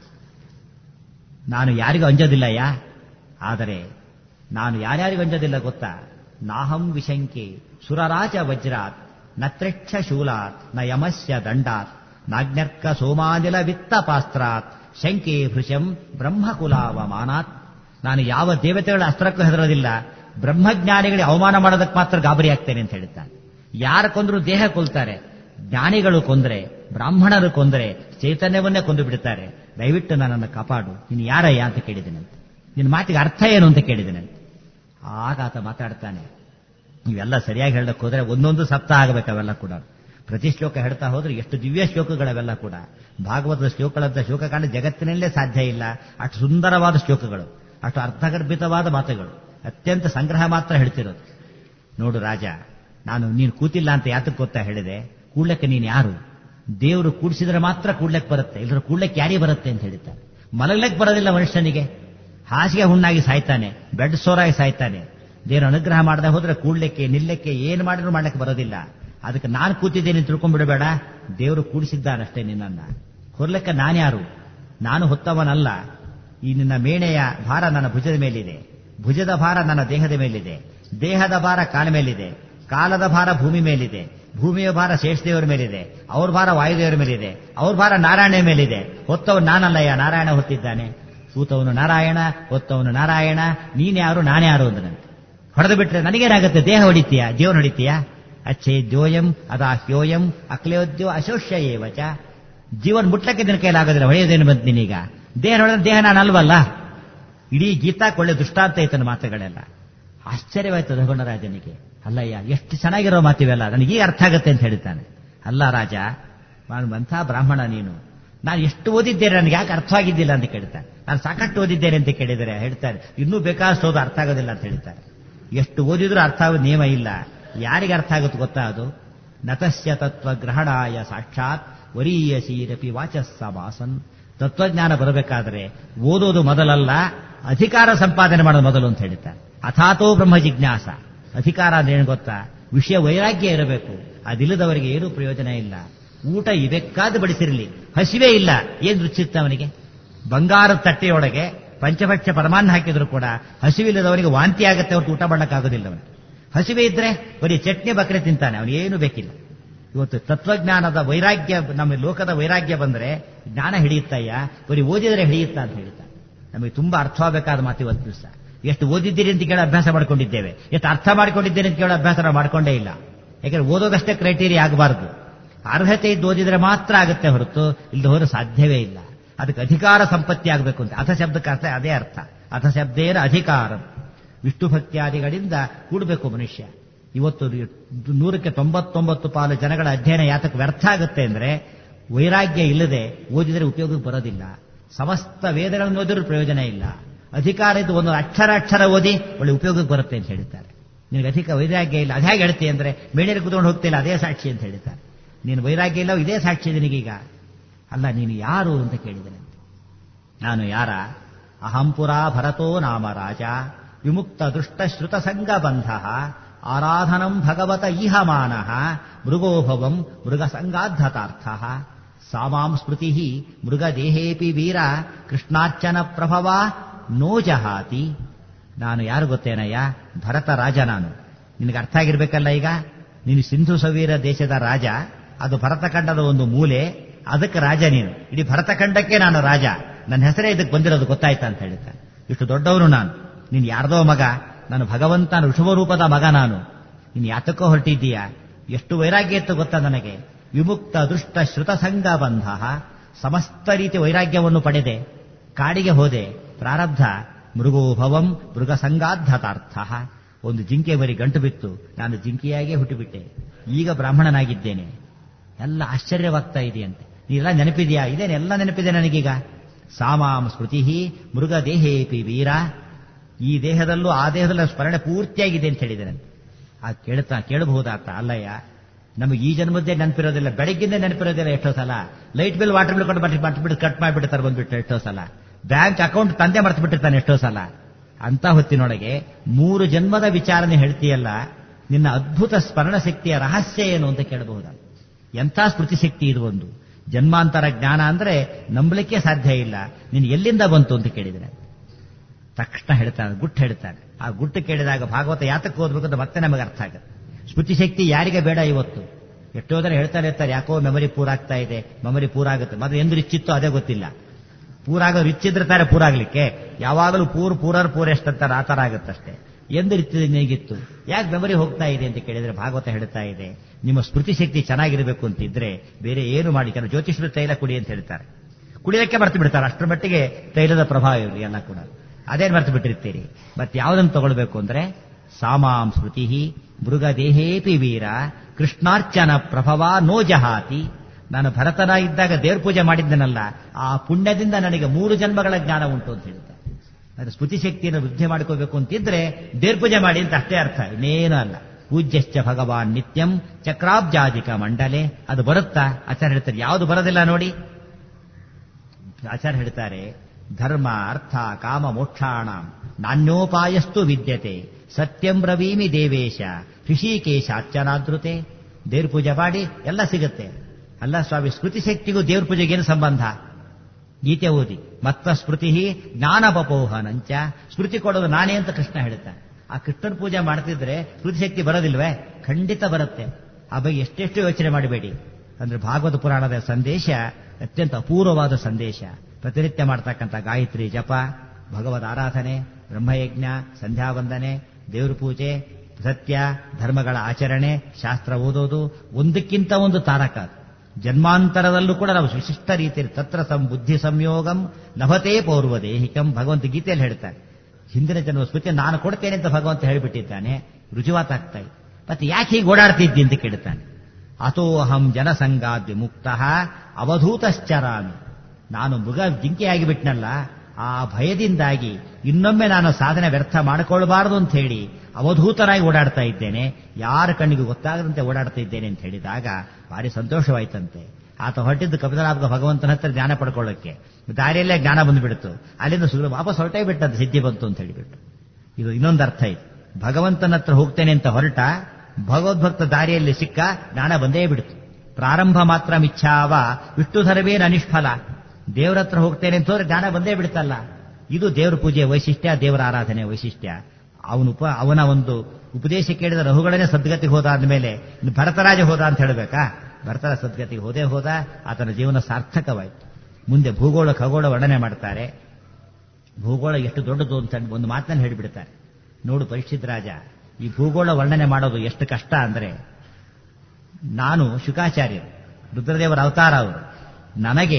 S1: ನಾನು ಯಾರಿಗೂ ಅಂಜೋದಿಲ್ಲ ಯಾ ಆದರೆ ನಾನು ಯಾರ್ಯಾರಿಗೂ ಅಂಜೋದಿಲ್ಲ ಗೊತ್ತಾ ನಾಹಂ ವಿಶಂಕೆ ಸುರರಾಜ ವಜ್ರಾತ್ ನತ್ರೆಕ್ಷ ಶೂಲಾತ್ ನ ಯಮಸ್ಯ ದಂಡಾತ್ ನಾಜ್ಞರ್ಕ ಸೋಮಾನಿಲ ವಿತ್ತ ಪಾಸ್ತ್ರಾತ್ ಶಂಕೆ ಭೃಶಂ ಬ್ರಹ್ಮಕುಲಾವಮಾನಾತ್ ನಾನು ಯಾವ ದೇವತೆಗಳ ಅಸ್ತ್ರಕ್ಕೂ ಹೆದರೋದಿಲ್ಲ ಬ್ರಹ್ಮಜ್ಞಾನಿಗಳಿಗೆ ಅವಮಾನ ಮಾಡೋದಕ್ಕೆ ಮಾತ್ರ ಗಾಬರಿ ಆಗ್ತೇನೆ ಅಂತ ಹೇಳ್ತಾನೆ ಯಾರು ಕೊಂದ್ರು ದೇಹ ಕೊಲ್ತಾರೆ ಜ್ಞಾನಿಗಳು ಕೊಂದ್ರೆ ಬ್ರಾಹ್ಮಣರು ಕೊಂದ್ರೆ ಚೈತನ್ಯವನ್ನೇ ಕೊಂದು ಬಿಡುತ್ತಾರೆ ದಯವಿಟ್ಟು ನನ್ನನ್ನು ಕಾಪಾಡು ನೀನು ಯಾರಯ್ಯ ಅಂತ ಕೇಳಿದೆನಂತೆ ನಿನ್ನ ಮಾತಿಗೆ ಅರ್ಥ ಏನು ಅಂತ ಕೇಳಿದೆನಂತೆ ಆಗ ಆತ ಮಾತಾಡ್ತಾನೆ ಇವೆಲ್ಲ ಸರಿಯಾಗಿ ಹೇಳಕ್ ಹೋದ್ರೆ ಒಂದೊಂದು ಸಪ್ತ ಆಗಬೇಕು ಅವೆಲ್ಲ ಕೂಡ ಪ್ರತಿ ಶ್ಲೋಕ ಹೇಳ್ತಾ ಹೋದ್ರೆ ಎಷ್ಟು ದಿವ್ಯ ಶ್ಲೋಕಗಳವೆಲ್ಲ ಕೂಡ ಭಾಗವತದ ಶ್ಲೋಕಗಳಂತ ಶ್ಲೋಕ ಕಾಣ ಜಗತ್ತಿನಲ್ಲೇ ಸಾಧ್ಯ ಇಲ್ಲ ಅಷ್ಟು ಸುಂದರವಾದ ಶ್ಲೋಕಗಳು ಅಷ್ಟು ಅರ್ಥಗರ್ಭಿತವಾದ ಮಾತುಗಳು ಅತ್ಯಂತ ಸಂಗ್ರಹ ಮಾತ್ರ ಹೇಳ್ತಿರೋದು ನೋಡು ರಾಜ ನಾನು ನೀನು ಕೂತಿಲ್ಲ ಅಂತ ಯಾತಕ್ಕೆ ಗೊತ್ತಾ ಹೇಳಿದೆ ಕೂಡ್ಲಕ್ಕೆ ನೀನು ಯಾರು ದೇವರು ಕೂಡಿಸಿದ್ರೆ ಮಾತ್ರ ಕೂಡ್ಲಕ್ಕೆ ಬರುತ್ತೆ ಇಲ್ಲದ್ರೆ ಕೂಡ್ಲಕ್ಕೆ ಯಾರಿಗೆ ಬರುತ್ತೆ ಅಂತ ಹೇಳಿದ್ದಾರೆ ಮಲಗ್ಲಕ್ಕೆ ಬರೋದಿಲ್ಲ ಮನುಷ್ಯನಿಗೆ ಹಾಸಿಗೆ ಹುಣ್ಣಾಗಿ ಸಾಯ್ತಾನೆ ಬೆಡ್ ಸೋರಾಗಿ ಸಾಯ್ತಾನೆ ದೇವರ ಅನುಗ್ರಹ ಮಾಡದೆ ಹೋದ್ರೆ ಕೂಡ್ಲಿಕ್ಕೆ ನಿಲ್ಲಕ್ಕೆ ಏನು ಮಾಡಿದ್ರು ಮಾಡ್ಲಿಕ್ಕೆ ಬರೋದಿಲ್ಲ ಅದಕ್ಕೆ ನಾನು ಕೂತಿದ್ದೇನೆ ತಿಳ್ಕೊಂಡ್ಬಿಡಬೇಡ ದೇವರು ಕೂಡಿಸಿದ್ದಾನಷ್ಟೇ ನಿನ್ನನ್ನ ಹೊರ್ಲಕ್ಕೆ ನಾನ್ಯಾರು ನಾನು ಹೊತ್ತವನಲ್ಲ ಈ ನಿನ್ನ ಮೇಣೆಯ ಭಾರ ನನ್ನ ಭುಜದ ಮೇಲಿದೆ ಭುಜದ ಭಾರ ನನ್ನ ದೇಹದ ಮೇಲಿದೆ ದೇಹದ ಭಾರ ಕಾಲ ಮೇಲಿದೆ ಕಾಲದ ಭಾರ ಭೂಮಿ ಮೇಲಿದೆ ಭೂಮಿಯ ಭಾರ ಶೇಷದೇವರ ಮೇಲಿದೆ ಅವ್ರ ಭಾರ ವಾಯುದೇವರ ಮೇಲಿದೆ ಅವ್ರ ಭಾರ ನಾರಾಯಣ ಮೇಲಿದೆ ಹೊತ್ತವನು ನಾನಲ್ಲಯ್ಯ ನಾರಾಯಣ ಹೊತ್ತಿದ್ದಾನೆ ಕೂತವನು ನಾರಾಯಣ ಹೊತ್ತವನು ನಾರಾಯಣ ನೀನ್ಯಾರು ನಾನ್ಯಾರು ಅಂದ್ರಂತೆ ಹೊಡೆದು ಬಿಟ್ರೆ ನನಗೇನಾಗುತ್ತೆ ದೇಹ ಹೊಡಿತೀಯ ಜೀವನ ಹೊಡಿತೀಯ ಅಚ್ಚೆ ದ್ಯೋಯಂ ಅದಾ ಹ್ಯೋಯಂ ಅಕ್ಲೇಯೋದ್ಯೋ ಅಶೋಷ್ಯ ಏವಚ ಜೀವನ್ ಮುಟ್ಲಕ್ಕೆ ನಿನ್ನ ಕೈಲಾಗೋದಿಲ್ಲ ಹೊಳೆಯೋದೇನು ಬಂತು ನೀನೀಗ ದೇಹ ಹೊಡೆದ್ರೆ ದೇಹ ನಾನು ಅಲ್ವಲ್ಲ ಇಡೀ ಗೀತಾ ಒಳ್ಳೆ ದೃಷ್ಟಾಂತ ಐತನ ಮಾತುಗಳೆಲ್ಲ ಆಶ್ಚರ್ಯವಾಯ್ತು ರಘುಣರಾಜನಿಗೆ ಅಲ್ಲಯ್ಯ ಎಷ್ಟು ಚೆನ್ನಾಗಿರೋ ಮಾತಿವೆಲ್ಲ ನನಗೆ ಈಗ ಅರ್ಥ ಆಗುತ್ತೆ ಅಂತ ಹೇಳ್ತಾನೆ ಅಲ್ಲ ರಾಜ ನಾನು ಅಂಥ ಬ್ರಾಹ್ಮಣ ನೀನು ನಾನು ಎಷ್ಟು ಓದಿದ್ದೇನೆ ನನಗೆ ಯಾಕೆ ಅರ್ಥ ಆಗಿದ್ದಿಲ್ಲ ಅಂತ ಕೇಳ್ತಾನೆ ನಾನು ಸಾಕಷ್ಟು ಓದಿದ್ದೇನೆ ಅಂತ ಕೇಳಿದರೆ ಹೇಳ್ತಾರೆ ಇನ್ನೂ ಬೇಕಾದಷ್ಟು ಓದು ಅರ್ಥ ಆಗೋದಿಲ್ಲ ಅಂತ ಹೇಳ್ತಾರೆ ಎಷ್ಟು ಓದಿದ್ರೂ ಅರ್ಥ ಆಗೋದು ನಿಯಮ ಇಲ್ಲ ಯಾರಿಗೆ ಅರ್ಥ ಆಗುತ್ತೆ ಗೊತ್ತಾ ಅದು ನತಸ್ಯ ತತ್ವ ಗ್ರಹಣಾಯ ಸಾಕ್ಷಾತ್ ವರೀಯಸೀರಪಿ ವಾಚಸ್ಸಮಾಸನ್ ತತ್ವಜ್ಞಾನ ಬರಬೇಕಾದ್ರೆ ಓದೋದು ಮೊದಲಲ್ಲ ಅಧಿಕಾರ ಸಂಪಾದನೆ ಮಾಡೋದು ಮೊದಲು ಅಂತ ಹೇಳ್ತಾರೆ ಅಥಾತೋ ಬ್ರಹ್ಮ ಜಿಜ್ಞಾಸ ಅಧಿಕಾರ ಅಂದ್ರೆ ಏನು ಗೊತ್ತಾ ವಿಷಯ ವೈರಾಗ್ಯ ಇರಬೇಕು ಅದಿಲ್ಲದವರಿಗೆ ಏನೂ ಪ್ರಯೋಜನ ಇಲ್ಲ ಊಟ ಇಬೇಕಾದ ಬಡಿಸಿರಲಿ ಹಸಿವೇ ಇಲ್ಲ ಏನ್ ರುಚಿತ್ತ ಅವನಿಗೆ ಬಂಗಾರದ ತಟ್ಟೆಯೊಳಗೆ ಪಂಚಭಕ್ಷ ಪರಮಾನ್ನ ಹಾಕಿದ್ರು ಕೂಡ ಹಸಿವಿಲ್ಲದವನಿಗೆ ವಾಂತಿ ಆಗುತ್ತೆ ಹೊರತು ಊಟ ಮಾಡಕ್ಕಾಗೋದಿಲ್ಲ ಅವನಿಗೆ ಹಸಿವೆ ಇದ್ರೆ ಬರೀ ಚಟ್ನಿ ಬಕರೆ ತಿಂತಾನೆ ಅವನಿಗೇನು ಬೇಕಿಲ್ಲ ಇವತ್ತು ತತ್ವಜ್ಞಾನದ ವೈರಾಗ್ಯ ನಮ್ಮ ಲೋಕದ ವೈರಾಗ್ಯ ಬಂದ್ರೆ ಜ್ಞಾನ ಹಿಡಿಯುತ್ತಯ್ಯ ಬರೀ ಓದಿದರೆ ಹಿಡಿಯುತ್ತಾ ಅಂತ ಹೇಳ್ತಾನೆ ನಮಗೆ ತುಂಬಾ ಅರ್ಥವಾಗಬೇಕಾದ ಮಾತು ಇವತ್ತು ದಿವಸ ಎಷ್ಟು ಓದಿದ್ದೀರಿ ಅಂತ ಕೇಳೋ ಅಭ್ಯಾಸ ಮಾಡ್ಕೊಂಡಿದ್ದೇವೆ ಎಷ್ಟು ಅರ್ಥ ಮಾಡ್ಕೊಂಡಿದ್ದೇನೆ ಅಂತ ಕೇಳೋ ಅಭ್ಯಾಸ ನಾವು ಮಾಡ್ಕೊಂಡೇ ಇಲ್ಲ ಯಾಕಂದ್ರೆ ಓದೋದಷ್ಟೇ ಕ್ರೈಟೀರಿಯಾ ಆಗಬಾರದು ಅರ್ಹತೆ ಇದ್ದು ಓದಿದ್ರೆ ಮಾತ್ರ ಆಗುತ್ತೆ ಹೊರತು ಇಲ್ಲದ ಹೋದ್ರೆ ಸಾಧ್ಯವೇ ಇಲ್ಲ ಅದಕ್ಕೆ ಅಧಿಕಾರ ಸಂಪತ್ತಿ ಆಗಬೇಕು ಅಂತ ಅಥ ಶಬ್ದಕ್ಕೆ ಅರ್ಥ ಅದೇ ಅರ್ಥ ಅಥ ಶಬ್ದೇನ ಅಧಿಕಾರ ವಿಷ್ಣು ಭಕ್ತ್ಯಾದಿಗಳಿಂದ ಕೂಡಬೇಕು ಮನುಷ್ಯ ಇವತ್ತು ನೂರಕ್ಕೆ ತೊಂಬತ್ತೊಂಬತ್ತು ಪಾಲು ಜನಗಳ ಅಧ್ಯಯನ ಯಾತಕ್ಕೆ ವ್ಯರ್ಥ ಆಗುತ್ತೆ ಅಂದ್ರೆ ವೈರಾಗ್ಯ ಇಲ್ಲದೆ ಓದಿದರೆ ಉಪಯೋಗಕ್ಕೆ ಬರೋದಿಲ್ಲ ಸಮಸ್ತ ವೇದಗಳನ್ನು ಓದಿದ್ರು ಪ್ರಯೋಜನ ಇಲ್ಲ ಅಧಿಕಾರ ಇದ್ದು ಒಂದು ಅಕ್ಷರ ಅಕ್ಷರ ಓದಿ ಒಳ್ಳೆ ಉಪಯೋಗಕ್ಕೆ ಬರುತ್ತೆ ಅಂತ ಹೇಳ್ತಾರೆ ನಿನಗೆ ಅಧಿಕ ವೈರಾಗ್ಯ ಇಲ್ಲ ಅದು ಹೇಗೆ ಹೇಳ್ತಿ ಅಂದ್ರೆ ಮೇಡಲ್ಲಿ ಕುತ್ಕೊಂಡು ಹೋಗ್ತಿಲ್ಲ ಅದೇ ಸಾಕ್ಷಿ ಅಂತ ಹೇಳ್ತಾರೆ ನೀನು ವೈರಾಗ್ಯ ಇಲ್ಲ ಇದೇ ಸಾಕ್ಷಿ ನಿನಗೀಗ ಅಲ್ಲ ನೀನು ಯಾರು ಅಂತ ಕೇಳಿದನೆ ನಾನು ಯಾರ ಅಹಂಪುರ ಭರತೋ ನಾಮ ರಾಜ ವಿಮುಕ್ತ ದುಷ್ಟ ಶ್ರುತ ಸಂಗ ಬಂಧ ಆರಾಧನಂ ಭಗವತ ಇಹ ಮಾನಃ ಮೃಗೋಭವಂ ಮೃಗ ಸಂಗಾಧತಾರ್ಥ ಸಾಮಾಂ ಸ್ಮೃತಿ ಮೃಗದೇಹೇಪಿ ವೀರ ಕೃಷ್ಣಾರ್ಚನ ಪ್ರಭವ ನೋ ಜಹಾತಿ ನಾನು ಯಾರು ಗೊತ್ತೇನಯ್ಯ ಭರತ ರಾಜ ನಾನು ನಿನಗೆ ಅರ್ಥ ಆಗಿರ್ಬೇಕಲ್ಲ ಈಗ ನೀನು ಸಿಂಧು ಸವೀರ ದೇಶದ ರಾಜ ಅದು ಭರತಖಂಡದ ಒಂದು ಮೂಲೆ ಅದಕ್ಕೆ ರಾಜ ನೀನು ಇಡೀ ಭರತಖಂಡಕ್ಕೆ ನಾನು ರಾಜ ನನ್ನ ಹೆಸರೇ ಇದಕ್ಕೆ ಬಂದಿರೋದು ಗೊತ್ತಾಯ್ತಾ ಅಂತ ಹೇಳ್ತಾನೆ ಇಷ್ಟು ದೊಡ್ಡವನು ನಾನು ನೀನು ಯಾರ್ದೋ ಮಗ ನಾನು ಭಗವಂತನ ಋಷಭರೂಪದ ಮಗ ನಾನು ನೀನು ಯಾತಕ್ಕೋ ಹೊರಟಿದ್ದೀಯಾ ಎಷ್ಟು ವೈರಾಗ್ಯ ಇತ್ತು ಗೊತ್ತಾ ನನಗೆ ವಿಮುಕ್ತ ದುಷ್ಟ ಶ್ರುತ ಸಂಘ ಬಂಧ ಸಮಸ್ತ ರೀತಿ ವೈರಾಗ್ಯವನ್ನು ಪಡೆದೆ ಕಾಡಿಗೆ ಹೋದೆ ಪ್ರಾರಬ್ಧ ಮೃಗೋಭವಂ ಮೃಗ ಸಂಗಾಧತಾರ್ಥ ಒಂದು ಜಿಂಕೆ ಮರಿ ಗಂಟು ಬಿತ್ತು ನಾನು ಜಿಂಕೆಯಾಗೇ ಹುಟ್ಟುಬಿಟ್ಟೆ ಈಗ ಬ್ರಾಹ್ಮಣನಾಗಿದ್ದೇನೆ ಎಲ್ಲ ಆಶ್ಚರ್ಯವಾಗ್ತಾ ಇದೆಯಂತೆ ನೀವೆಲ್ಲ ನೆನಪಿದೆಯಾ ಇದೇನೆಲ್ಲ ನೆನಪಿದೆ ನನಗೀಗ ಸಾಮಾಂ ಸ್ಮೃತಿ ಮೃಗ ದೇಹೇಪಿ ವೀರ ಈ ದೇಹದಲ್ಲೂ ಆ ದೇಹದಲ್ಲೂ ಸ್ಮರಣೆ ಪೂರ್ತಿಯಾಗಿದೆ ಅಂತ ಹೇಳಿದ್ದೇನೆ ಆ ಕೇಳ್ತಾ ಕೇಳಬಹುದಾತ ಅಲ್ಲಯ್ಯ ನಮಗೆ ಈ ಜನ್ಮದ್ದೇ ನೆನಪಿರೋದಿಲ್ಲ ಬೆಳಗ್ಗಿಂದ ನೆನಪಿರೋದಿಲ್ಲ ಎಷ್ಟೋ ಸಲ ಲೈಟ್ ಬಿಲ್ ವಾಟರ್ ಬಿಲ್ ಕೊಟ್ಟು ಬಟ್ ಬಿಟ್ಟು ಕಟ್ ಮಾಡಿಬಿಡ್ತಾರೆ ಬಂದ್ಬಿಟ್ಟು ಎಷ್ಟೋ ಸಲ ಬ್ಯಾಂಕ್ ಅಕೌಂಟ್ ತಂದೆ ಮರ್ತು ಬಿಟ್ಟಿರ್ತಾನೆ ಎಷ್ಟೋ ಸಲ ಅಂತ ಹೊತ್ತಿನೊಳಗೆ ಮೂರು ಜನ್ಮದ ವಿಚಾರನೆ ಹೇಳ್ತೀಯಲ್ಲ ನಿನ್ನ ಅದ್ಭುತ ಸ್ಮರಣ ಶಕ್ತಿಯ ರಹಸ್ಯ ಏನು ಅಂತ ಕೇಳಬಹುದ ಎಂಥ ಸ್ಮೃತಿ ಶಕ್ತಿ ಇದು ಒಂದು ಜನ್ಮಾಂತರ ಜ್ಞಾನ ಅಂದ್ರೆ ನಂಬಲಿಕ್ಕೆ ಸಾಧ್ಯ ಇಲ್ಲ ನೀನು ಎಲ್ಲಿಂದ ಬಂತು ಅಂತ ಕೇಳಿದರೆ ತಕ್ಷಣ ಹೇಳ್ತಾನೆ ಗುಟ್ಟು ಹೇಳ್ತಾನೆ ಆ ಗುಟ್ಟು ಕೇಳಿದಾಗ ಭಾಗವತ ಯಾತಕ್ಕೆ ಓದ್ಬೇಕು ಅಂತ ಮತ್ತೆ ನಮಗೆ ಅರ್ಥ ಆಗುತ್ತೆ ಸ್ಮೃತಿ ಶಕ್ತಿ ಯಾರಿಗೆ ಬೇಡ ಇವತ್ತು ಎಷ್ಟೋ ಜನ ಹೇಳ್ತಾರೆ ಇರ್ತಾರೆ ಯಾಕೋ ಮೆಮರಿ ಪೂರ ಆಗ್ತಾ ಇದೆ ಮೆಮರಿ ಪೂರ ಆಗುತ್ತೆ ಮೊದಲು ಎಂದು ರಿಚ್ಚಿತ್ತು ಅದೇ ಗೊತ್ತಿಲ್ಲ ಪೂರಾಗ ರಿಚ್ಚಿದ್ರೆ ತಾರೆ ಪೂರಾಗ್ಲಿಕ್ಕೆ ಯಾವಾಗಲೂ ಪೂರ್ ಪೂರರ್ ಪೂರ ಎಷ್ಟಂತಾರೆ ಆ ತರ ಆಗುತ್ತಷ್ಟೇ ಎಂದು ರೀತಿ ನೀಗಿತ್ತು ಯಾಕೆ ಮೆಮರಿ ಹೋಗ್ತಾ ಇದೆ ಅಂತ ಕೇಳಿದ್ರೆ ಭಾಗವತ ಹೇಳ್ತಾ ಇದೆ ನಿಮ್ಮ ಸ್ಮೃತಿ ಶಕ್ತಿ ಚೆನ್ನಾಗಿರಬೇಕು ಅಂತಿದ್ರೆ ಬೇರೆ ಏನು ಮಾಡಿ ಕೆಲವು ಜ್ಯೋತಿಷ್ಯರು ತೈಲ ಕುಡಿ ಅಂತ ಹೇಳ್ತಾರೆ ಕುಡಿಯೋಕ್ಕೆ ಮರ್ತು ಬಿಡ್ತಾರೆ ಅಷ್ಟರ ಮಟ್ಟಿಗೆ ತೈಲದ ಪ್ರಭಾವ ಇವರು ಎಲ್ಲ ಕೂಡ ಅದೇನು ಮರ್ತು ಬಿಟ್ಟಿರ್ತೀರಿ ಮತ್ತೆ ಯಾವುದನ್ನು ತಗೊಳ್ಬೇಕು ಅಂದ್ರೆ ಸಾಮಾಂ ಸ್ಮೃತಿ ಮೃಗದೇಹೇಪಿ ವೀರ ಕೃಷ್ಣಾರ್ಚನ ಪ್ರಭವ ನೋ ಜಹಾತಿ ನಾನು ಭರತನ ಇದ್ದಾಗ ದೇವ್ರ ಪೂಜೆ ಮಾಡಿದ್ದನಲ್ಲ ಆ ಪುಣ್ಯದಿಂದ ನನಗೆ ಮೂರು ಜನ್ಮಗಳ ಜ್ಞಾನ ಉಂಟು ಅಂತ ಹೇಳ್ತಾರೆ ಅದು ಸ್ಮೃತಿ ಶಕ್ತಿಯನ್ನು ವೃದ್ಧಿ ಮಾಡ್ಕೋಬೇಕು ಅಂತಿದ್ರೆ ದೇವ್ರ ಪೂಜೆ ಮಾಡಿ ಅಂತ ಅಷ್ಟೇ ಅರ್ಥ ಇನ್ನೇನು ಅಲ್ಲ ಪೂಜ್ಯಶ್ಚ ಭಗವಾನ್ ನಿತ್ಯಂ ಚಕ್ರಾಬ್ಜಾಧಿಕ ಮಂಡಲೆ ಅದು ಬರುತ್ತಾ ಆಚಾರ್ಯ ಹೇಳ್ತಾರೆ ಯಾವುದು ಬರೋದಿಲ್ಲ ನೋಡಿ ಆಚಾರ್ಯ ಹೇಳ್ತಾರೆ ಧರ್ಮ ಅರ್ಥ ಕಾಮ ಮೋಕ್ಷಾಣ ನಾಣ್ಯೋಪಾಯಸ್ತು ವಿದ್ಯತೆ ಸತ್ಯಂ ಬ್ರವೀಮಿ ದೇವೇಶ ಋಷಿಕೇಶ ಅರ್ಚನಾದೃತೆ ದೇವ್ರ ಪೂಜೆ ಮಾಡಿ ಎಲ್ಲ ಸಿಗುತ್ತೆ ಅಲ್ಲ ಸ್ವಾಮಿ ಸ್ಮೃತಿ ಶಕ್ತಿಗೂ ದೇವ್ರ ಪೂಜೆಗೆ ಏನು ಸಂಬಂಧ ಗೀತೆ ಓದಿ ಮತ್ತ ಸ್ಮೃತಿ ಜ್ಞಾನಪಪೋಹನಂಚ ಸ್ಮೃತಿ ಕೊಡೋದು ನಾನೇ ಅಂತ ಕೃಷ್ಣ ಹೇಳ್ತಾನೆ ಆ ಕೃಷ್ಣನ ಪೂಜೆ ಮಾಡ್ತಿದ್ರೆ ಸ್ಮೃತಿ ಶಕ್ತಿ ಬರೋದಿಲ್ವೇ ಖಂಡಿತ ಬರುತ್ತೆ ಆ ಬಗ್ಗೆ ಎಷ್ಟೆಷ್ಟು ಯೋಚನೆ ಮಾಡಬೇಡಿ ಅಂದ್ರೆ ಭಾಗವತ ಪುರಾಣದ ಸಂದೇಶ ಅತ್ಯಂತ ಅಪೂರ್ವವಾದ ಸಂದೇಶ ಪ್ರತಿನಿತ್ಯ ಮಾಡ್ತಕ್ಕಂಥ ಗಾಯತ್ರಿ ಜಪ ಭಗವದ್ ಆರಾಧನೆ ಬ್ರಹ್ಮಯಜ್ಞ ಸಂಧ್ಯಾ ವಂದನೆ ದೇವ್ರ ಪೂಜೆ ಸತ್ಯ ಧರ್ಮಗಳ ಆಚರಣೆ ಶಾಸ್ತ್ರ ಓದೋದು ಒಂದಕ್ಕಿಂತ ಒಂದು ತಾರಕ ಜನ್ಮಾಂತರದಲ್ಲೂ ಕೂಡ ನಾವು ವಿಶಿಷ್ಟ ರೀತಿಯಲ್ಲಿ ತತ್ರ ಸಂ ಬುದ್ಧಿ ಸಂಯೋಗಂ ನಭತೆ ಪೌರ್ವ ದೇಹಿಕಂ ಭಗವಂತ ಗೀತೆಯಲ್ಲಿ ಹೇಳ್ತಾರೆ ಹಿಂದಿನ ಜನ್ಮ ಸ್ಮೃತಿ ನಾನು ಕೊಡ್ತೇನೆ ಅಂತ ಭಗವಂತ ಹೇಳಿಬಿಟ್ಟಿದ್ದಾನೆ ರುಜುವಾತಾಗ್ತಾ ಇದೆ ಮತ್ತೆ ಯಾಕೆ ಹೀಗೆ ಓಡಾಡ್ತಿದ್ದಿ ಅಂತ ಕೇಳ್ತಾನೆ ಅಥೋ ಅಹಂ ಜನಸಂಗಾದ್ ವಿಮುಕ್ತ ಅವಧೂತಶ್ಚರಾಮಿ ನಾನು ಮೃಗ ಜಿಂಕೆಯಾಗಿ ಬಿಟ್ನಲ್ಲ ಆ ಭಯದಿಂದಾಗಿ ಇನ್ನೊಮ್ಮೆ ನಾನು ಸಾಧನೆ ವ್ಯರ್ಥ ಮಾಡಿಕೊಳ್ಬಾರದು ಅಂತ ಹೇಳಿ ಅವಧೂತರಾಗಿ ಓಡಾಡ್ತಾ ಇದ್ದೇನೆ ಯಾರ ಕಣ್ಣಿಗೂ ಗೊತ್ತಾಗದಂತೆ ಓಡಾಡ್ತಾ ಇದ್ದೇನೆ ಅಂತ ಹೇಳಿದಾಗ ಭಾರಿ ಸಂತೋಷವಾಯ್ತಂತೆ ಆತ ಹೊರಟಿದ್ದು ಕಪಿತಲಾಭ ಭಗವಂತನ ಹತ್ರ ಜ್ಞಾನ ಪಡ್ಕೊಳ್ಳೋಕ್ಕೆ ದಾರಿಯಲ್ಲೇ ಜ್ಞಾನ ಬಂದುಬಿಡ್ತು ಅಲ್ಲಿಂದ ಸುಳ್ಳು ವಾಪಸ್ ಹೊರಟೇ ಬಿಟ್ಟದ್ದು ಸಿದ್ಧಿ ಬಂತು ಅಂತ ಹೇಳಿಬಿಟ್ಟು ಇದು ಇನ್ನೊಂದು ಅರ್ಥ ಇದೆ ಭಗವಂತನ ಹತ್ರ ಹೋಗ್ತೇನೆ ಅಂತ ಹೊರಟ ಭಗವದ್ಭಕ್ತ ದಾರಿಯಲ್ಲಿ ಸಿಕ್ಕ ಜ್ಞಾನ ಬಂದೇ ಬಿಡ್ತು ಪ್ರಾರಂಭ ಮಾತ್ರ ಮಿಚ್ಛಾವ ವಿಷ್ಣು ಧರ್ಮೇನ ಅನಿಷ್ಫಲ ದೇವರ ಹತ್ರ ಹೋಗ್ತೇನೆ ಅಂತ ಹೋದ್ರೆ ಜ್ಞಾನ ಬಂದೇ ಬಿಡ್ತಲ್ಲ ಇದು ದೇವರ ಪೂಜೆಯ ವೈಶಿಷ್ಟ್ಯ ದೇವರ ಆರಾಧನೆ ವೈಶಿಷ್ಟ್ಯ ಅವನು ಉಪ ಅವನ ಒಂದು ಉಪದೇಶ ಕೇಳಿದ ರಹುಗಳನ್ನೇ ಸದ್ಗತಿಗೆ ಹೋದ ಆದ್ಮೇಲೆ ಇನ್ನು ಭರತರಾಜ ಹೋದ ಅಂತ ಹೇಳಬೇಕಾ ಭರತರ ಸದ್ಗತಿಗೆ ಹೋದೇ ಹೋದ ಆತನ ಜೀವನ ಸಾರ್ಥಕವಾಯಿತು ಮುಂದೆ ಭೂಗೋಳ ಖಗೋಳ ವರ್ಣನೆ ಮಾಡ್ತಾರೆ ಭೂಗೋಳ ಎಷ್ಟು ದೊಡ್ಡದು ಅಂತ ಒಂದು ಮಾತನ್ನು ಹೇಳಿಬಿಡ್ತಾರೆ ನೋಡು ಪರೀಕ್ಷಿತ್ ರಾಜ ಈ ಭೂಗೋಳ ವರ್ಣನೆ ಮಾಡೋದು ಎಷ್ಟು ಕಷ್ಟ ಅಂದ್ರೆ ನಾನು ಶುಕಾಚಾರ್ಯರು ರುದ್ರದೇವರ ಅವತಾರ ಅವರು ನನಗೆ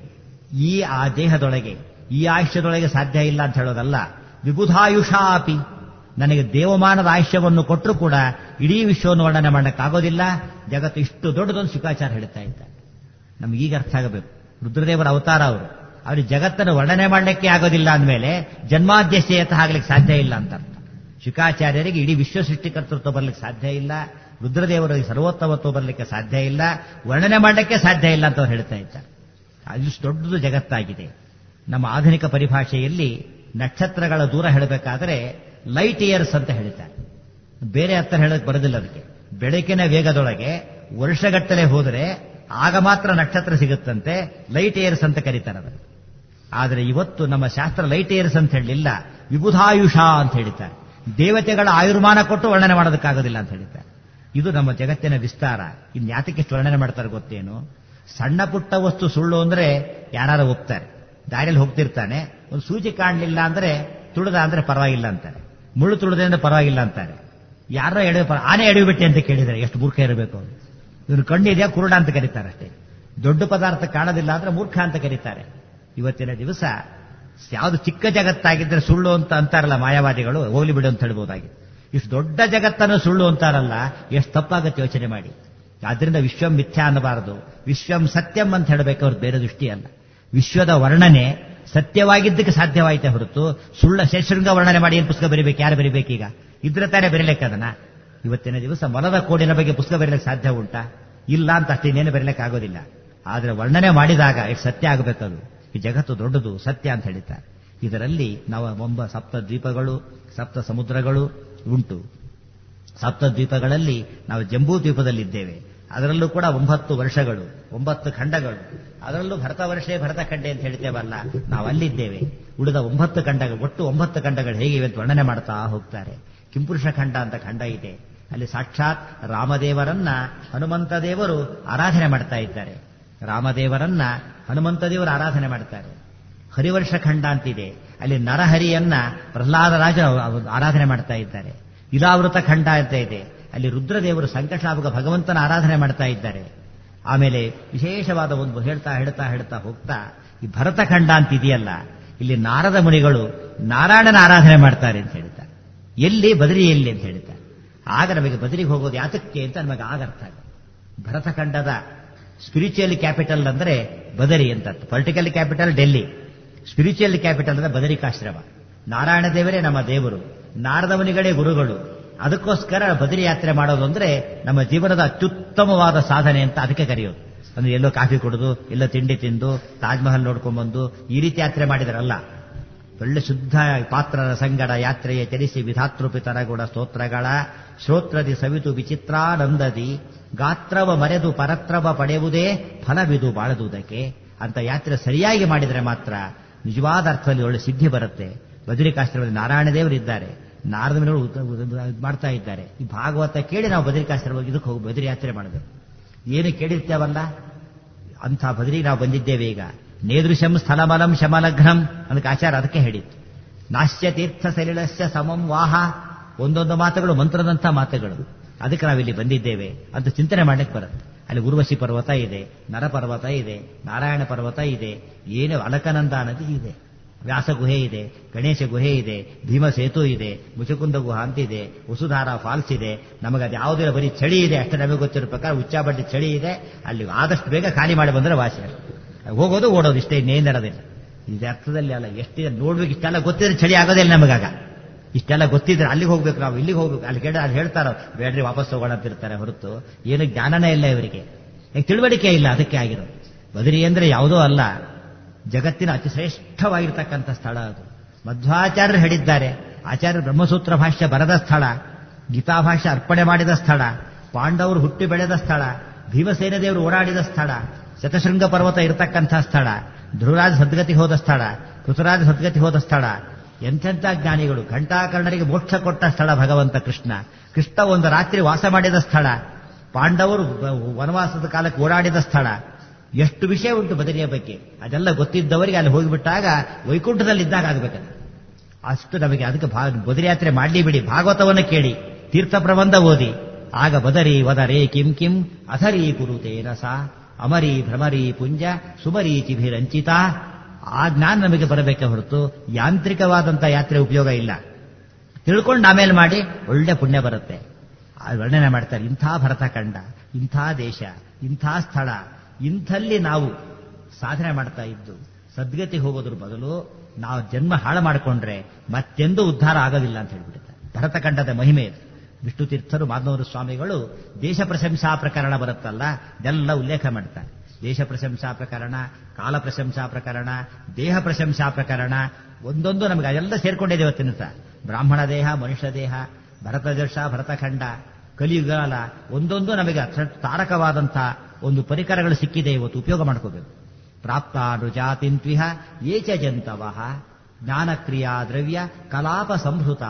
S1: ಈ ಆ ದೇಹದೊಳಗೆ ಈ ಆಯುಷ್ಯದೊಳಗೆ ಸಾಧ್ಯ ಇಲ್ಲ ಅಂತ ಹೇಳೋದಲ್ಲ ವಿಬುಧಾಯುಷಾಪಿ ನನಗೆ ದೇವಮಾನದ ಆಯುಷ್ಯವನ್ನು ಕೊಟ್ಟರು ಕೂಡ ಇಡೀ ವಿಶ್ವವನ್ನು ವರ್ಣನೆ ಮಾಡಕ್ಕಾಗೋದಿಲ್ಲ ಜಗತ್ತು ಇಷ್ಟು ದೊಡ್ಡದೊಂದು ಶುಕಾಚಾರ ಹೇಳ್ತಾ ಇದ್ದಾರೆ ನಮ್ಗೆ ಈಗ ಅರ್ಥ ಆಗಬೇಕು ರುದ್ರದೇವರ ಅವತಾರ ಅವರು ಅವ್ರಿಗೆ ಜಗತ್ತನ್ನು ವರ್ಣನೆ ಮಾಡಲಿಕ್ಕೆ ಆಗೋದಿಲ್ಲ ಅಂದಮೇಲೆ ಜನ್ಮಾದ್ಯಶಯತ ಆಗ್ಲಿಕ್ಕೆ ಸಾಧ್ಯ ಇಲ್ಲ ಅಂತ ಅರ್ಥ ಶುಕಾಚಾರ್ಯರಿಗೆ ಇಡೀ ವಿಶ್ವ ಸೃಷ್ಟಿಕರ್ತೃತ್ವ ಬರ್ಲಿಕ್ಕೆ ಸಾಧ್ಯ ಇಲ್ಲ ರುದ್ರದೇವರಿಗೆ ಸರ್ವೋತ್ತಮತ್ವ ಬರಲಿಕ್ಕೆ ಸಾಧ್ಯ ಇಲ್ಲ ವರ್ಣನೆ ಮಾಡಲಿಕ್ಕೆ ಸಾಧ್ಯ ಇಲ್ಲ ಅಂತ ಅವ್ರು ಹೇಳ್ತಾ ಇದ್ದಾರೆ ಅಷ್ಟು ದೊಡ್ಡದು ಜಗತ್ತಾಗಿದೆ ನಮ್ಮ ಆಧುನಿಕ ಪರಿಭಾಷೆಯಲ್ಲಿ ನಕ್ಷತ್ರಗಳ ದೂರ ಹೇಳಬೇಕಾದ್ರೆ ಲೈಟ್ ಇಯರ್ಸ್ ಅಂತ ಹೇಳ್ತಾರೆ ಬೇರೆ ಅರ್ಥ ಹೇಳಕ್ ಬರೋದಿಲ್ಲ ಅದಕ್ಕೆ ಬೆಳಕಿನ ವೇಗದೊಳಗೆ ವರ್ಷಗಟ್ಟಲೆ ಹೋದರೆ ಆಗ ಮಾತ್ರ ನಕ್ಷತ್ರ ಸಿಗುತ್ತಂತೆ ಲೈಟ್ ಇಯರ್ಸ್ ಅಂತ ಕರೀತಾರೆ ಅದನ್ನು ಆದರೆ ಇವತ್ತು ನಮ್ಮ ಶಾಸ್ತ್ರ ಲೈಟ್ ಇಯರ್ಸ್ ಅಂತ ಹೇಳಲಿಲ್ಲ ವಿಬುಧಾಯುಷ ಅಂತ ಹೇಳಿದ್ದಾರೆ ದೇವತೆಗಳ ಆಯುರ್ಮಾನ ಕೊಟ್ಟು ವರ್ಣನೆ ಮಾಡೋದಕ್ಕಾಗೋದಿಲ್ಲ ಅಂತ ಹೇಳಿದ್ದಾರೆ ಇದು ನಮ್ಮ ಜಗತ್ತಿನ ವಿಸ್ತಾರ ಇನ್ನು ಯಾತಕ್ಕಿಷ್ಟು ವರ್ಣನೆ ಮಾಡ್ತಾರೆ ಗೊತ್ತೇನು ಸಣ್ಣ ಪುಟ್ಟ ವಸ್ತು ಸುಳ್ಳು ಅಂದ್ರೆ ಯಾರು ಒಪ್ತಾರೆ ದಾರಿಯಲ್ಲಿ ಹೋಗ್ತಿರ್ತಾನೆ ಒಂದು ಸೂಜಿ ಕಾಣಲಿಲ್ಲ ಅಂದ್ರೆ ತುಳಿದ ಅಂದ್ರೆ ಪರವಾಗಿಲ್ಲ ಅಂತಾರೆ ಮುಳ್ಳು ತುಳಿದೆ ಅಂದ್ರೆ ಪರವಾಗಿಲ್ಲ ಅಂತಾರೆ ಯಾರೋ ಎಡವೆ ಆನೆ ಎಡವಿಬಿಟ್ಟೆ ಅಂತ ಕೇಳಿದರೆ ಎಷ್ಟು ಮೂರ್ಖ ಇರಬೇಕು ಇವ್ರು ಕಣ್ಣಿದೆಯಾ ಕುರುಡ ಅಂತ ಕರೀತಾರೆ ಅಷ್ಟೇ ದೊಡ್ಡ ಪದಾರ್ಥ ಕಾಣೋದಿಲ್ಲ ಅಂದ್ರೆ ಮೂರ್ಖ ಅಂತ ಕರೀತಾರೆ ಇವತ್ತಿನ ದಿವಸ ಯಾವುದು ಚಿಕ್ಕ ಜಗತ್ತಾಗಿದ್ರೆ ಸುಳ್ಳು ಅಂತ ಅಂತಾರಲ್ಲ ಮಾಯಾವಾದಿಗಳು ಹೋಗ್ಲಿ ಬಿಡು ಅಂತ ಹೇಳ್ಬೋದಾಗಿತ್ತು ಇಷ್ಟು ದೊಡ್ಡ ಜಗತ್ತನ್ನು ಸುಳ್ಳು ಅಂತಾರಲ್ಲ ಎಷ್ಟು ತಪ್ಪಾಗತ್ತೆ ಯೋಚನೆ ಮಾಡಿ ಆದ್ರಿಂದ ವಿಶ್ವಂ ಮಿಥ್ಯಾ ಅನ್ನಬಾರದು ವಿಶ್ವಂ ಸತ್ಯಂ ಅಂತ ಹೇಳಬೇಕು ಅವ್ರದ್ದು ಬೇರೆ ದೃಷ್ಟಿ ಅಲ್ಲ ವಿಶ್ವದ ವರ್ಣನೆ ಸತ್ಯವಾಗಿದ್ದಕ್ಕೆ ಸಾಧ್ಯವಾಯಿತೆ ಹೊರತು ಸುಳ್ಳ ಶಶೃಂಗ ವರ್ಣನೆ ಮಾಡಿ ಏನು ಪುಸ್ತಕ ಬರೀಬೇಕು ಯಾರು ಬರೀಬೇಕೀಗ ಇದ್ರೆ ತಾನೇ ಬರೀಲಿಕ್ಕೆ ಅದನ್ನ ಇವತ್ತಿನ ದಿವಸ ಮರದ ಕೋಡಿನ ಬಗ್ಗೆ ಪುಸ್ತಕ ಬರೀಲಿಕ್ಕೆ ಸಾಧ್ಯ ಉಂಟಾ ಇಲ್ಲ ಅಂತ ಅಷ್ಟೇನೇನು ಬರೀಲಿಕ್ಕೆ ಆಗೋದಿಲ್ಲ ಆದ್ರೆ ವರ್ಣನೆ ಮಾಡಿದಾಗ ಎಷ್ಟು ಸತ್ಯ ಆಗಬೇಕದು ಈ ಜಗತ್ತು ದೊಡ್ಡದು ಸತ್ಯ ಅಂತ ಹೇಳಿದ್ದಾರೆ ಇದರಲ್ಲಿ ನಾವು ಒಂಬ ಸಪ್ತ ದ್ವೀಪಗಳು ಸಪ್ತ ಸಮುದ್ರಗಳು ಉಂಟು ಸಪ್ತ ದ್ವೀಪಗಳಲ್ಲಿ ನಾವು ಜಂಬೂ ದ್ವೀಪದಲ್ಲಿದ್ದೇವೆ ಅದರಲ್ಲೂ ಕೂಡ ಒಂಬತ್ತು ವರ್ಷಗಳು ಒಂಬತ್ತು ಖಂಡಗಳು ಅದರಲ್ಲೂ ಭರತ ವರ್ಷೇ ಭರತ ಖಂಡೆ ಅಂತ ಹೇಳ್ತೇವಲ್ಲ ನಾವು ಅಲ್ಲಿದ್ದೇವೆ ಉಳಿದ ಒಂಬತ್ತು ಖಂಡಗಳು ಒಟ್ಟು ಒಂಬತ್ತು ಖಂಡಗಳು ಹೇಗೆ ಇವತ್ತು ವರ್ಣನೆ ಮಾಡ್ತಾ ಹೋಗ್ತಾರೆ ಕಿಂಪುರುಷ ಖಂಡ ಅಂತ ಖಂಡ ಇದೆ ಅಲ್ಲಿ ಸಾಕ್ಷಾತ್ ರಾಮದೇವರನ್ನ ಹನುಮಂತ ದೇವರು ಆರಾಧನೆ ಮಾಡ್ತಾ ಇದ್ದಾರೆ ರಾಮದೇವರನ್ನ ಹನುಮಂತ ದೇವರು ಆರಾಧನೆ ಮಾಡ್ತಾರೆ ಹರಿವರ್ಷ ಖಂಡ ಅಂತಿದೆ ಅಲ್ಲಿ ನರಹರಿಯನ್ನ ಪ್ರಹ್ಲಾದ ರಾಜ ಆರಾಧನೆ ಮಾಡ್ತಾ ಇದ್ದಾರೆ ಇಲಾವೃತ ಖಂಡ ಅಂತ ಇದೆ ಅಲ್ಲಿ ರುದ್ರದೇವರು ಸಂಕಟಾಭಗ ಭಗವಂತನ ಆರಾಧನೆ ಮಾಡ್ತಾ ಇದ್ದಾರೆ ಆಮೇಲೆ ವಿಶೇಷವಾದ ಒಂದು ಹೇಳ್ತಾ ಹೇಳ್ತಾ ಹೇಳ್ತಾ ಹೋಗ್ತಾ ಈ ಭರತಖಂಡ ಅಂತ ಇದೆಯಲ್ಲ ಇಲ್ಲಿ ನಾರದ ಮುನಿಗಳು ನಾರಾಯಣನ ಆರಾಧನೆ ಮಾಡ್ತಾರೆ ಅಂತ ಹೇಳ್ತಾರೆ ಎಲ್ಲಿ ಬದರಿ ಎಲ್ಲಿ ಅಂತ ಹೇಳ್ತಾರೆ ಆಗ ನಮಗೆ ಬದರಿಗೆ ಹೋಗೋದು ಯಾತಕ್ಕೆ ಅಂತ ನಮಗೆ ಆಗ ಅರ್ಥ ಆಗುತ್ತೆ ಭರತಖಂಡದ ಸ್ಪಿರಿಚುವಲ್ ಕ್ಯಾಪಿಟಲ್ ಅಂದ್ರೆ ಬದರಿ ಅಂತ political capital Delhi spiritual capital ಅಂದ್ರೆ ಬದರಿಕಾಶ್ರಮ ನಾರಾಯಣ ದೇವರೇ ನಮ್ಮ ದೇವರು ನಾರದ ಮುನಿಗಳೇ ಗುರುಗಳು ಅದಕ್ಕೋಸ್ಕರ ಬದರಿ ಯಾತ್ರೆ ಮಾಡೋದು ಅಂದ್ರೆ ನಮ್ಮ ಜೀವನದ ಅತ್ಯುತ್ತಮವಾದ ಸಾಧನೆ ಅಂತ ಅದಕ್ಕೆ ಕರೆಯೋದು ಅಂದ್ರೆ ಎಲ್ಲೋ ಕಾಫಿ ಕುಡಿದು ಎಲ್ಲೋ ತಿಂಡಿ ತಿಂದು ತಾಜ್ ಮಹಲ್ ನೋಡ್ಕೊಂಡ್ಬಂದು ಈ ರೀತಿ ಯಾತ್ರೆ ಮಾಡಿದರಲ್ಲ ಒಳ್ಳೆ ಶುದ್ಧ ಪಾತ್ರರ ಸಂಗಡ ಯಾತ್ರೆಯ ಚಲಿಸಿ ವಿಧಾತೃಪಿತರಗುಡ ಸ್ತೋತ್ರಗಳ ಶ್ರೋತ್ರದಿ ಸವಿತು ವಿಚಿತ್ರಾನಂದದಿ ಗಾತ್ರವ ಮರೆದು ಪರತ್ರವ ಪಡೆಯುವುದೇ ಫಲವಿದು ಬಾಳದುವುದಕ್ಕೆ ಅಂತ ಯಾತ್ರೆ ಸರಿಯಾಗಿ ಮಾಡಿದರೆ ಮಾತ್ರ ನಿಜವಾದ ಅರ್ಥದಲ್ಲಿ ಒಳ್ಳೆ ಸಿದ್ಧಿ ಬರುತ್ತೆ ಬದರಿಕಾಶ್ರಮದಲ್ಲಿ ನಾರಾಯಣ ದೇವರು ಇದ್ದಾರೆ ನಾರದ ಮೇಲೆ ಮಾಡ್ತಾ ಇದ್ದಾರೆ ಈ ಭಾಗವತ ಕೇಳಿ ನಾವು ಬದರಿಕಾಶ್ರಮ ಇದಕ್ಕೆ ಹೋಗಿ ಬದರಿ ಯಾತ್ರೆ ಮಾಡಬೇಕು ಏನು ಕೇಳಿರ್ತೇವಲ್ಲ ಅಂಥ ಬದರಿಗೆ ನಾವು ಬಂದಿದ್ದೇವೆ ಈಗ ನೇದೃಶಂ ಸ್ಥಳಮಲಂ ಶಮಲಘ್ನಂ ಅದಕ್ಕೆ ಆಚಾರ ಅದಕ್ಕೆ ಹೇಳಿತ್ತು ನಾಶ್ಯ ತೀರ್ಥ ಸಲಿಳಸ್ಯ ಸಮಂ ವಾಹ ಒಂದೊಂದು ಮಾತುಗಳು ಮಂತ್ರದಂಥ ಮಾತುಗಳು ಅದಕ್ಕೆ ನಾವಿಲ್ಲಿ ಬಂದಿದ್ದೇವೆ ಅಂತ ಚಿಂತನೆ ಮಾಡಲಿಕ್ಕೆ ಬರುತ್ತೆ ಅಲ್ಲಿ ಉರ್ವಶಿ ಪರ್ವತ ಇದೆ ನರಪರ್ವತ ಇದೆ ನಾರಾಯಣ ಪರ್ವತ ಇದೆ ಏನು ಅಲಕನಂದ ನದಿ ಇದೆ ವ್ಯಾಸ ಗುಹೆ ಇದೆ ಗಣೇಶ ಗುಹೆ ಇದೆ ಭೀಮ ಸೇತು ಇದೆ ಮುಚುಕುಂದ ಗುಹ ಅಂತಿದೆ ವಸುಧಾರ ಫಾಲ್ಸ್ ಇದೆ ನಮಗೆ ಅದು ಯಾವುದೇ ಬರೀ ಚಳಿ ಇದೆ ಅಷ್ಟೇ ನಮಗೆ ಗೊತ್ತಿರೋ ಪ್ರಕಾರ ಉಚ್ಚಾಬಡ್ಡಿ ಚಳಿ ಇದೆ ಅಲ್ಲಿ ಆದಷ್ಟು ಬೇಗ ಖಾಲಿ ಮಾಡಿ ಬಂದ್ರೆ ವಾಸಿ ಹೋಗೋದು ಓಡೋದು ಇಷ್ಟೇ ಇನ್ನೇನಿರೋದಿಲ್ಲ ಇದು ಅರ್ಥದಲ್ಲಿ ಅಲ್ಲ ಎಷ್ಟಿದೆ ನೋಡ್ಬೇಕು ಇಷ್ಟೆಲ್ಲ ಗೊತ್ತಿದ್ರೆ ಚಳಿ ಆಗೋದಿಲ್ಲ ನಮಗಾಗ ಇಷ್ಟೆಲ್ಲ ಗೊತ್ತಿದ್ರೆ ಅಲ್ಲಿಗೆ ಹೋಗ್ಬೇಕು ನಾವು ಇಲ್ಲಿಗೆ ಹೋಗ್ಬೇಕು ಅಲ್ಲಿ ಕೇಳ ಅಲ್ಲಿ ಹೇಳ್ತಾರೋ ಬೇಡ್ರಿ ವಾಪಸ್ ಹೋಗೋಣ ಅಂತಿರ್ತಾರೆ ಹೊರತು ಏನು ಜ್ಞಾನನೇ ಇಲ್ಲ ಇವರಿಗೆ ತಿಳುವಳಿಕೆ ಇಲ್ಲ ಅದಕ್ಕೆ ಆಗಿರೋದು ಬದರಿ ಅಂದ್ರೆ ಯಾವುದೋ ಅಲ್ಲ ಜಗತ್ತಿನ ಅತಿ ಶ್ರೇಷ್ಠವಾಗಿರ್ತಕ್ಕಂಥ ಸ್ಥಳ ಅದು ಮಧ್ವಾಚಾರ್ಯರು ಹೇಳಿದ್ದಾರೆ ಆಚಾರ್ಯ ಬ್ರಹ್ಮಸೂತ್ರ ಭಾಷ್ಯ ಬರದ ಸ್ಥಳ ಗೀತಾಭಾಷ್ಯ ಅರ್ಪಣೆ ಮಾಡಿದ ಸ್ಥಳ ಪಾಂಡವರು ಹುಟ್ಟಿ ಬೆಳೆದ ಸ್ಥಳ ಭೀಮಸೇನ ದೇವರು ಓಡಾಡಿದ ಸ್ಥಳ ಶತಶೃಂಗ ಪರ್ವತ ಇರತಕ್ಕಂಥ ಸ್ಥಳ ಧ್ರುವರಾಜ ಸದ್ಗತಿ ಹೋದ ಸ್ಥಳ ಪೃಥುರಾಜ ಸದ್ಗತಿ ಹೋದ ಸ್ಥಳ ಎಂತೆಂಥ ಜ್ಞಾನಿಗಳು ಘಂಟಾಕರ್ಣರಿಗೆ ಮೋಕ್ಷ ಕೊಟ್ಟ ಸ್ಥಳ ಭಗವಂತ ಕೃಷ್ಣ ಕೃಷ್ಣ ಒಂದು ರಾತ್ರಿ ವಾಸ ಮಾಡಿದ ಸ್ಥಳ ಪಾಂಡವರು ವನವಾಸದ ಕಾಲಕ್ಕೆ ಓಡಾಡಿದ ಸ್ಥಳ ಎಷ್ಟು ವಿಷಯ ಉಂಟು ಬದರಿಯ ಬಗ್ಗೆ ಅದೆಲ್ಲ ಗೊತ್ತಿದ್ದವರಿಗೆ ಅಲ್ಲಿ ಹೋಗಿಬಿಟ್ಟಾಗ ವೈಕುಂಠದಲ್ಲಿ ಇದ್ದಾಗ ಆಗಬೇಕದು ಅಷ್ಟು ನಮಗೆ ಅದಕ್ಕೆ ಬದರಿ ಯಾತ್ರೆ ಮಾಡಲಿ ಬಿಡಿ ಭಾಗವತವನ್ನು ಕೇಳಿ ತೀರ್ಥ ಪ್ರಬಂಧ ಓದಿ ಆಗ ಬದರಿ ವದರೇ ಕಿಂ ಕಿಂ ಅಧರಿ ಕುರುತೇನ ಸಾ ಅಮರಿ ಭ್ರಮರಿ ಪುಂಜ ಸುಮರೀಚಿಭಿರಂಚಿತ ಆ ಜ್ಞಾನ ನಮಗೆ ಬರಬೇಕೆ ಹೊರತು ಯಾಂತ್ರಿಕವಾದಂಥ ಯಾತ್ರೆ ಉಪಯೋಗ ಇಲ್ಲ ತಿಳ್ಕೊಂಡು ಆಮೇಲೆ ಮಾಡಿ ಒಳ್ಳೆ ಪುಣ್ಯ ಬರುತ್ತೆ ವರ್ಣನೆ ಮಾಡ್ತಾರೆ ಇಂಥ ಭರತಖಂಡ ಇಂಥ ದೇಶ ಇಂಥ ಸ್ಥಳ ಇಂಥಲ್ಲಿ ನಾವು ಸಾಧನೆ ಮಾಡ್ತಾ ಇದ್ದು ಸದ್ಗತಿ ಹೋಗೋದ್ರ ಬದಲು ನಾವು ಜನ್ಮ ಹಾಳು ಮಾಡಿಕೊಂಡ್ರೆ ಮತ್ತೆಂದೂ ಉದ್ಧಾರ ಆಗೋದಿಲ್ಲ ಅಂತ ಹೇಳ್ಬಿಡುತ್ತೆ ಭರತಖಂಡದ ಮಹಿಮೆ ಇದು ವಿಷ್ಣು ತೀರ್ಥರು ಮಾಧವರು ಸ್ವಾಮಿಗಳು ದೇಶ ಪ್ರಶಂಸಾ ಪ್ರಕರಣ ಬರುತ್ತಲ್ಲ ಇದೆಲ್ಲ ಉಲ್ಲೇಖ ಮಾಡ್ತಾರೆ ದೇಶ ಪ್ರಶಂಸಾ ಪ್ರಕರಣ ಕಾಲ ಪ್ರಶಂಸಾ ಪ್ರಕರಣ ದೇಹ ಪ್ರಶಂಸಾ ಪ್ರಕರಣ ಒಂದೊಂದು ನಮಗೆ ಅದೆಲ್ಲ ಸೇರ್ಕೊಂಡಿದೆ ಇವತ್ತಿನ ಬ್ರಾಹ್ಮಣ ದೇಹ ಮನುಷ್ಯ ದೇಹ ಭರತ ದೇಶ ಭರತಖಂಡ ಕಲಿಯುಗಾಲ ಒಂದೊಂದು ನಮಗೆ ತಾರಕವಾದಂಥ ಒಂದು ಪರಿಕರಗಳು ಸಿಕ್ಕಿದೆ ಇವತ್ತು ಉಪಯೋಗ ಮಾಡ್ಕೋಬೇಕು ಪ್ರಾಪ್ತಾನುಜಾತಿನ್ವಿಹ ಏಚ ಜಂತವ ಜ್ಞಾನಕ್ರಿಯಾ ದ್ರವ್ಯ ಕಲಾಪ ಸಂಭೃತಾ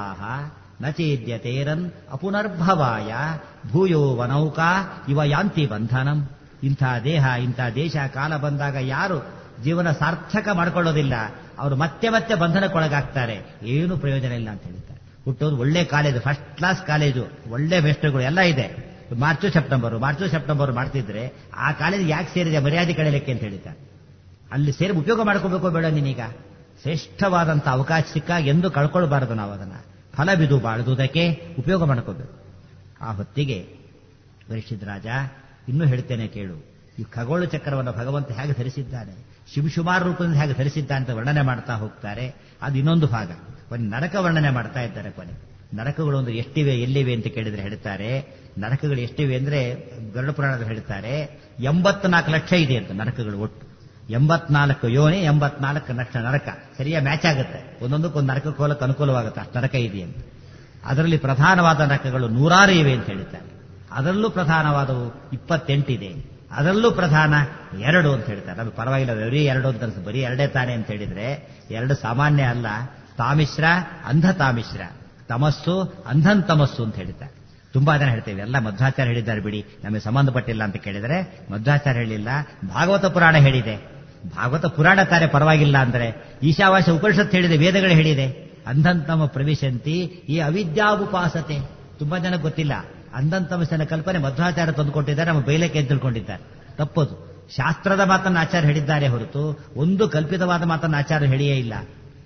S1: ನಚೇದ್ಯತೇರನ್ ಅಪುನರ್ಭವಾಯ ಭೂಯೋ ವನೌಕಾ ಇವ ಯಾಂತಿ ಬಂಧನಂ ಇಂಥ ದೇಹ ಇಂಥ ದೇಶ ಕಾಲ ಬಂದಾಗ ಯಾರು ಜೀವನ ಸಾರ್ಥಕ ಮಾಡ್ಕೊಳ್ಳೋದಿಲ್ಲ ಅವರು ಮತ್ತೆ ಮತ್ತೆ ಬಂಧನಕ್ಕೊಳಗಾಗ್ತಾರೆ ಏನು ಪ್ರಯೋಜನ ಇಲ್ಲ ಅಂತ ಹೇಳ್ತಾರೆ ಹುಟ್ಟೋದು ಒಳ್ಳೆ ಕಾಲೇಜು ಫಸ್ಟ್ ಕ್ಲಾಸ್ ಕಾಲೇಜು ಒಳ್ಳೆ ಮೇಸ್ಟರ್ಗಳು ಎಲ್ಲ ಇದೆ ಮಾರ್ಚು ಸೆಪ್ಟೆಂಬರ್ ಮಾರ್ಚು ಸೆಪ್ಟೆಂಬರ್ ಮಾಡ್ತಿದ್ರೆ ಆ ಕಾಲೇಜ್ ಯಾಕೆ ಸೇರಿದೆ ಮರ್ಯಾದೆ ಕಳೆಯಲಿಕ್ಕೆ ಅಂತ ಹೇಳ್ತಾರೆ ಅಲ್ಲಿ ಸೇರಿ ಉಪಯೋಗ ಮಾಡ್ಕೋಬೇಕು ಬೇಡ ನೀನೀಗ ಶ್ರೇಷ್ಠವಾದಂಥ ಅವಕಾಶ ಸಿಕ್ಕಾಗ ಎಂದು ಕಳ್ಕೊಳ್ಬಾರದು ನಾವು ಅದನ್ನ ಫಲ ಬಿದು ಬಾಳದುದಕ್ಕೆ ಉಪಯೋಗ ಮಾಡ್ಕೋಬೇಕು ಆ ಹೊತ್ತಿಗೆ ಪರೀಕ್ಷಿತ್ ರಾಜ ಇನ್ನೂ ಹೇಳ್ತೇನೆ ಕೇಳು ಈ ಖಗೋಳ ಚಕ್ರವನ್ನು ಭಗವಂತ ಹೇಗೆ ಧರಿಸಿದ್ದಾನೆ ಶಿವಶುಮಾರ್ ರೂಪದಿಂದ ಹೇಗೆ ಧರಿಸಿದ್ದಾನೆ ಅಂತ ವರ್ಣನೆ ಮಾಡ್ತಾ ಹೋಗ್ತಾರೆ ಅದು ಇನ್ನೊಂದು ಭಾಗ ಒಂದು ನರಕ ವರ್ಣನೆ ಮಾಡ್ತಾ ಇದ್ದಾರೆ ಕೊನೆ ನರಕಗಳು ಒಂದು ಎಷ್ಟಿವೆ ಎಲ್ಲಿವೆ ಅಂತ ಕೇಳಿದ್ರೆ ಹೇಳ್ತಾರೆ ನರಕಗಳು ಎಷ್ಟಿವೆ ಅಂದ್ರೆ ಗರುಡ ಪುರಾಣದಲ್ಲಿ ಹೇಳ್ತಾರೆ ಎಂಬತ್ನಾಲ್ಕು ಲಕ್ಷ ಇದೆ ಅಂತ ನರಕಗಳು ಒಟ್ಟು ಎಂಬತ್ನಾಲ್ಕು ಯೋನಿ ಎಂಬತ್ನಾಲ್ಕು ಲಕ್ಷ ನರಕ ಸರಿಯಾಗಿ ಮ್ಯಾಚ್ ಆಗುತ್ತೆ ಒಂದೊಂದಕ್ಕೊಂದು ನರಕಕ್ಕೆ ಹೋಲಕ್ಕೆ ಅನುಕೂಲವಾಗುತ್ತೆ ಅಷ್ಟು ನರಕ ಇದೆ ಅಂತ ಅದರಲ್ಲಿ ಪ್ರಧಾನವಾದ ನರಕಗಳು ನೂರಾರು ಇವೆ ಅಂತ ಹೇಳ್ತಾರೆ ಅದರಲ್ಲೂ ಪ್ರಧಾನವಾದವು ಇಪ್ಪತ್ತೆಂಟಿದೆ ಅದರಲ್ಲೂ ಪ್ರಧಾನ ಎರಡು ಅಂತ ಹೇಳ್ತಾರೆ ಅದು ಪರವಾಗಿಲ್ಲ ಬರೀ ಎರಡು ಅಂತ ಅನ್ಸುತ್ತೆ ಬರೀ ಎರಡೇ ತಾನೆ ಅಂತ ಹೇಳಿದ್ರೆ ಎರಡು ಸಾಮಾನ್ಯ ಅಲ್ಲ ತಾಮಿಶ್ರ ಅಂಧ ತಾಮಿಶ್ರ ತಮಸ್ಸು ಅಂಧನ್ ತಮಸ್ಸು ಅಂತ ಹೇಳ್ತಾರೆ ತುಂಬಾ ಜನ ಹೇಳ್ತೇವೆ ಎಲ್ಲ ಮಧ್ವಾಚಾರ್ಯ ಹೇಳಿದ್ದಾರೆ ಬಿಡಿ ನಮಗೆ ಸಂಬಂಧಪಟ್ಟಿಲ್ಲ ಅಂತ ಕೇಳಿದ್ರೆ ಮಧ್ವಾಚಾರ್ಯ ಹೇಳಿಲ್ಲ ಭಾಗವತ ಪುರಾಣ ಹೇಳಿದೆ ಭಾಗವತ ಪುರಾಣ ತಾರೆ ಪರವಾಗಿಲ್ಲ ಅಂದ್ರೆ ಈಶಾವಾಸ ಉಪನಿಷತ್ ಹೇಳಿದೆ ವೇದಗಳು ಹೇಳಿದೆ ಅಂಧಂತಮ ಪ್ರವೇಶಂತಿ ಈ ಅವಿದ್ಯಾವುಪಾಸತೆ ತುಂಬಾ ಜನ ಗೊತ್ತಿಲ್ಲ ಅಂಧಂತಮಸ್ಸನ ಕಲ್ಪನೆ ಮಧ್ವಾಚಾರ್ಯ ತಂದುಕೊಟ್ಟಿದ್ದಾರೆ ನಮ್ಮ ಬೈಲಕ್ಕೆ ಅಂತ ತಿಳ್ಕೊಂಡಿದ್ದಾರೆ ತಪ್ಪದು ಶಾಸ್ತ್ರದ ಮಾತನ್ನು ಆಚಾರ್ಯ ಹೇಳಿದ್ದಾರೆ ಹೊರತು ಒಂದು ಕಲ್ಪಿತವಾದ ಮಾತನ್ನು ಆಚಾರ್ಯ ಹೇಳಿಯೇ ಇಲ್ಲ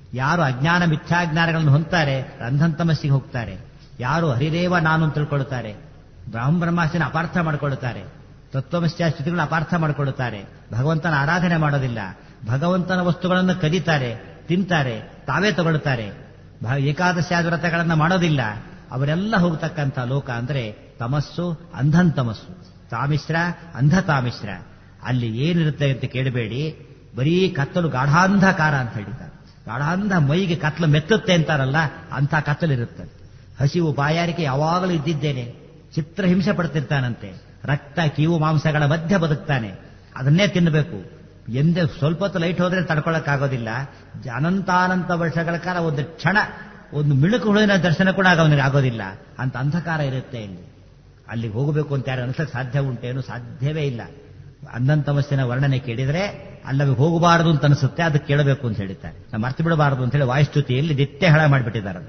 S1: ಯಾರು ಅಜ್ಞಾನ ಮಿಥ್ಯಾಜ್ಞಾನಗಳನ್ನು ಹೊಂದ್ತಾರೆ ಅಂಧನ್ ತಮಸ್ಸಿಗೆ ಹೋಗ್ತಾರೆ ಯಾರು ಹರಿರೇವ ನಾನು ಅಂತ ತಿಳ್ಕೊಳ್ತಾರೆ ಬ್ರಹ್ಮ ಬ್ರಹ್ಮಾಸ್ತಿನ ಅಪಾರ್ಥ ಮಾಡಿಕೊಳ್ಳುತ್ತಾರೆ ತತ್ವಮಸ್ಯ ಸ್ಥಿತಿಗಳನ್ನು ಅಪಾರ್ಥ ಮಾಡಿಕೊಳ್ಳುತ್ತಾರೆ ಭಗವಂತನ ಆರಾಧನೆ ಮಾಡೋದಿಲ್ಲ ಭಗವಂತನ ವಸ್ತುಗಳನ್ನು ಕದೀತಾರೆ ತಿಂತಾರೆ ತಾವೇ ತಗೊಳ್ಳುತ್ತಾರೆ ಏಕಾದಶಿ ವ್ರತಗಳನ್ನು ಮಾಡೋದಿಲ್ಲ ಅವರೆಲ್ಲ ಹೋಗ್ತಕ್ಕಂಥ ಲೋಕ ಅಂದ್ರೆ ತಮಸ್ಸು ಅಂಧನ್ ತಮಸ್ಸು ತಾಮಿಶ್ರ ಅಂಧ ತಾಮಿಶ್ರ ಅಲ್ಲಿ ಏನಿರುತ್ತೆ ಅಂತ ಕೇಳಬೇಡಿ ಬರೀ ಕತ್ತಲು ಗಾಢಾಂಧಕಾರ ಅಂತ ಹೇಳಿದ್ದಾರೆ ಗಾಢಾಂಧ ಮೈಗೆ ಕತ್ತಲು ಮೆತ್ತುತ್ತೆ ಅಂತಾರಲ್ಲ ಅಂಥ ಕತ್ತಲಿರುತ್ತೆ ಹಸಿವು ಬಾಯಾರಿಕೆ ಯಾವಾಗಲೂ ಇದ್ದಿದ್ದೇನೆ ಚಿತ್ರ ಹಿಂಸೆ ಪಡ್ತಿರ್ತಾನಂತೆ ರಕ್ತ ಕೀವು ಮಾಂಸಗಳ ಮಧ್ಯೆ ಬದುಕ್ತಾನೆ ಅದನ್ನೇ ತಿನ್ನಬೇಕು ಎಂದೇ ಸ್ವಲ್ಪ ಹೊತ್ತು ಲೈಟ್ ಹೋದ್ರೆ ತಡ್ಕೊಳ್ಳೋಕ್ಕಾಗೋದಿಲ್ಲ ಅನಂತಾನಂತ ವರ್ಷಗಳ ಕಾಲ ಒಂದು ಕ್ಷಣ ಒಂದು ಮಿಣುಕು ಹುಳುವಿನ ದರ್ಶನ ಕೂಡ ಆಗೋನಿಗೆ ಆಗೋದಿಲ್ಲ ಅಂತ ಅಂಧಕಾರ ಇರುತ್ತೆ ಇಲ್ಲಿ ಅಲ್ಲಿಗೆ ಹೋಗಬೇಕು ಅಂತ ಯಾರು ಅನ್ಸಕ್ಕೆ ಸಾಧ್ಯ ಉಂಟೇನು ಸಾಧ್ಯವೇ ಇಲ್ಲ ಅಂದಂತಮಸ್ಸಿನ ವರ್ಣನೆ ಕೇಳಿದ್ರೆ ಅಲ್ಲವೇ ಹೋಗಬಾರದು ಅಂತ ಅನಿಸುತ್ತೆ ಅದಕ್ಕೆ ಕೇಳಬೇಕು ಅಂತ ಹೇಳ್ತಾರೆ ನಾವು ಮರ್ತು ಬಿಡಬಾರದು ಅಂತ ಹೇಳಿ ವಾಯುಸ್ತುತಿಯಲ್ಲಿ ನಿತ್ಯ ಹೇಳ ಮಾಡಿಬಿಟ್ಟಿದ್ದಾರೆ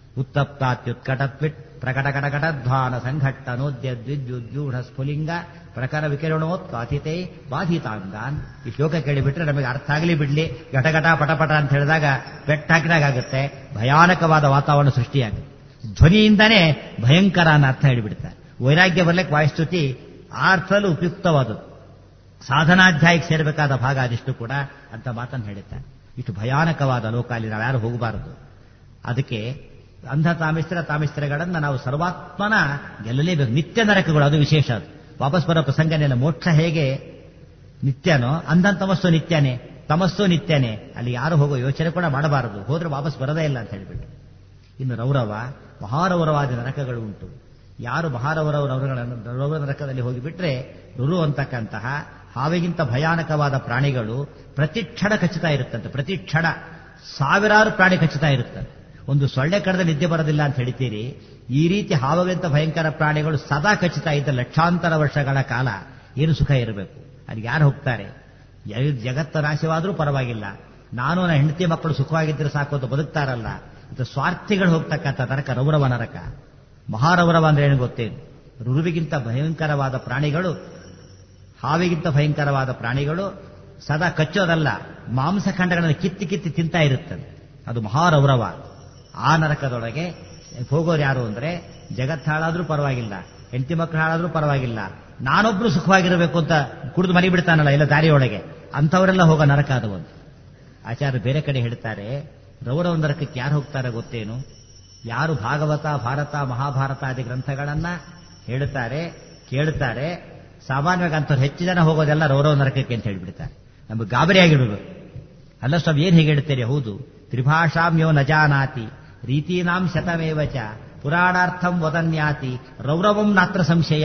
S1: ಉತ್ತಪ್ತಾತ್ಯುತ್ಕಟತ್ವಿಟ್ ಪ್ರಕಟ ಕಟಕಟಧ್ವಾನ ಸಂಘಟ್ಟ ನೋದ್ಯ ದ್ವಿದ್ಯುದ್ಯೂಢ ಸ್ಫುಲಿಂಗ ಪ್ರಕಾರ ವಿಕಿರಣೋತ್ಕಾಥಿತೆ ಬಾಧಿತಾಂಗಾನ್ ಈ ಶ್ಲೋಕ ಕೇಳಿಬಿಟ್ರೆ ನಮಗೆ ಅರ್ಥ ಆಗಲಿ ಬಿಡ್ಲಿ ಘಟಘಟ ಪಟಪಟ ಅಂತ ಹೇಳಿದಾಗ ಪೆಟ್ಟಾಕಿದಾಗುತ್ತೆ ಭಯಾನಕವಾದ ವಾತಾವರಣ ಸೃಷ್ಟಿಯಾಗುತ್ತೆ ಧ್ವನಿಯಿಂದನೇ ಭಯಂಕರ ಅನ್ನೋ ಅರ್ಥ ಹೇಳಿಬಿಡ್ತಾರೆ ವೈರಾಗ್ಯ ಬರ್ಲಿಕ್ಕೆ ವಾಯುಸ್ತುತಿ ಆ ಅರ್ಥದಲ್ಲೂ ಉಪಯುಕ್ತವಾದದ್ದು ಸಾಧನಾಧ್ಯಾಯಕ್ಕೆ ಸೇರಬೇಕಾದ ಭಾಗ ಅದಿಷ್ಟು ಕೂಡ ಅಂತ ಮಾತನ್ನು ಹೇಳುತ್ತಾರೆ ಇಷ್ಟು ಭಯಾನಕವಾದ ಲೋಕ ಅಲ್ಲಿ ನಾವು ಯಾರು ಹೋಗಬಾರದು ಅದಕ್ಕೆ ಅಂಧ ತಾಮಿಸ್ತ್ರ ತಾಮಿಸ್ತ್ರಗಳನ್ನ ನಾವು ಸರ್ವಾತ್ಮನ ಗೆಲ್ಲಲೇಬೇಕು ನಿತ್ಯ ನರಕಗಳು ಅದು ವಿಶೇಷ ಅದು ವಾಪಸ್ ಬರೋ ಪ್ರಸಂಗನೆಲ್ಲ ಮೋಕ್ಷ ಹೇಗೆ ನಿತ್ಯನೋ ಅಂಧ ತಮಸ್ಸು ನಿತ್ಯನೇ ತಮಸ್ಸು ನಿತ್ಯನೇ ಅಲ್ಲಿ ಯಾರು ಹೋಗೋ ಯೋಚನೆ ಕೂಡ ಮಾಡಬಾರದು ಹೋದ್ರೆ ವಾಪಸ್ ಬರದೇ ಇಲ್ಲ ಅಂತ ಹೇಳಿಬಿಟ್ಟು ಇನ್ನು ರೌರವ ಮಹಾರೌರವಾದ ನರಕಗಳು ಉಂಟು ಯಾರು ಮಹಾರೌರವ ರೌರವ ನರಕದಲ್ಲಿ ಹೋಗಿಬಿಟ್ರೆ ರುರು ಅಂತಕ್ಕಂತಹ ಹಾವಿಗಿಂತ ಭಯಾನಕವಾದ ಪ್ರಾಣಿಗಳು ಪ್ರತಿ ಕ್ಷಣ ಕಚ್ಚುತ್ತಾ ಇರುತ್ತಂತೆ ಪ್ರತಿ ಕ್ಷಣ ಸಾವಿರಾರು ಪ್ರಾಣಿ ಕಚ್ಚುತ್ತಾ ಇರುತ್ತಂತೆ ಒಂದು ಸೊಳ್ಳೆ ಕಡದ ನಿದ್ದೆ ಬರೋದಿಲ್ಲ ಅಂತ ಹೇಳ್ತೀರಿ ಈ ರೀತಿ ಹಾವಗಿಂತ ಭಯಂಕರ ಪ್ರಾಣಿಗಳು ಸದಾ ಕಚ್ಚುತ್ತಾ ಇದ್ದ ಲಕ್ಷಾಂತರ ವರ್ಷಗಳ ಕಾಲ ಏನು ಸುಖ ಇರಬೇಕು ಅಲ್ಲಿಗೆ ಯಾರು ಹೋಗ್ತಾರೆ ಜಗತ್ತ ನಾಶವಾದರೂ ಪರವಾಗಿಲ್ಲ ನಾನು ನನ್ನ ಹೆಂಡತಿ ಮಕ್ಕಳು ಸುಖವಾಗಿದ್ದರೆ ಸಾಕು ಅಂತ ಬದುಕ್ತಾರಲ್ಲ ಇದು ಸ್ವಾರ್ಥಿಗಳು ಹೋಗ್ತಕ್ಕಂಥ ನರಕ ರೌರವ ನರಕ ಮಹಾರೌರವ ಅಂದ್ರೆ ಏನು ಗೊತ್ತೇನು ರುರುವಿಗಿಂತ ಭಯಂಕರವಾದ ಪ್ರಾಣಿಗಳು ಹಾವಿಗಿಂತ ಭಯಂಕರವಾದ ಪ್ರಾಣಿಗಳು ಸದಾ ಕಚ್ಚೋದಲ್ಲ ಮಾಂಸಖಂಡಗಳನ್ನು ಕಿತ್ತಿ ಕಿತ್ತಿ ತಿಂತಾ ಇರುತ್ತದೆ ಅದು ಮಹಾರೌರವ ಆ ನರಕದೊಳಗೆ ಹೋಗೋರು ಯಾರು ಅಂದ್ರೆ ಜಗತ್ ಹಾಳಾದ್ರೂ ಪರವಾಗಿಲ್ಲ ಹೆಂಡತಿ ಮಕ್ಕಳು ಹಾಳಾದ್ರೂ ಪರವಾಗಿಲ್ಲ ನಾನೊಬ್ರು ಸುಖವಾಗಿರಬೇಕು ಅಂತ ಕುಡಿದು ಮರಿ ಬಿಡ್ತಾನಲ್ಲ ಎಲ್ಲ ದಾರಿಯೊಳಗೆ ಅಂಥವರೆಲ್ಲ ಹೋಗೋ ನರಕ ಅದು ಒಂದು ಆಚಾರ್ಯ ಬೇರೆ ಕಡೆ ಹೇಳ್ತಾರೆ ರೌರವ ನರಕಕ್ಕೆ ಯಾರು ಹೋಗ್ತಾರೆ ಗೊತ್ತೇನು ಯಾರು ಭಾಗವತ ಭಾರತ ಮಹಾಭಾರತ ಆದಿ ಗ್ರಂಥಗಳನ್ನ ಹೇಳ್ತಾರೆ ಕೇಳ್ತಾರೆ ಸಾಮಾನ್ಯವಾಗಿ ಅಂಥವ್ರು ಹೆಚ್ಚು ಜನ ಹೋಗೋದೆಲ್ಲ ರೌರವ ನರಕಕ್ಕೆ ಅಂತ ಹೇಳ್ಬಿಡ್ತಾರೆ ನಮಗೆ ಗಾಬರಿ ಆಗಿಬಿಡ್ಬೇಕು ಅಲ್ಲ ಸ್ವಾಮಿ ಏನ್ ಹೇಗೆ ಹೇಳ್ತೀರಿ ಹೌದು ತ್ರಿಭಾಷಾಮ್ಯೋ ನ ಜಾನಾತಿ ರೀತೀನಾಂ ಶತಮೇವಚ ಪುರಾಣಾರ್ಥಂ ವದನ್ಯಾತಿ ರೌರವಂ ನಾತ್ರ ಸಂಶಯ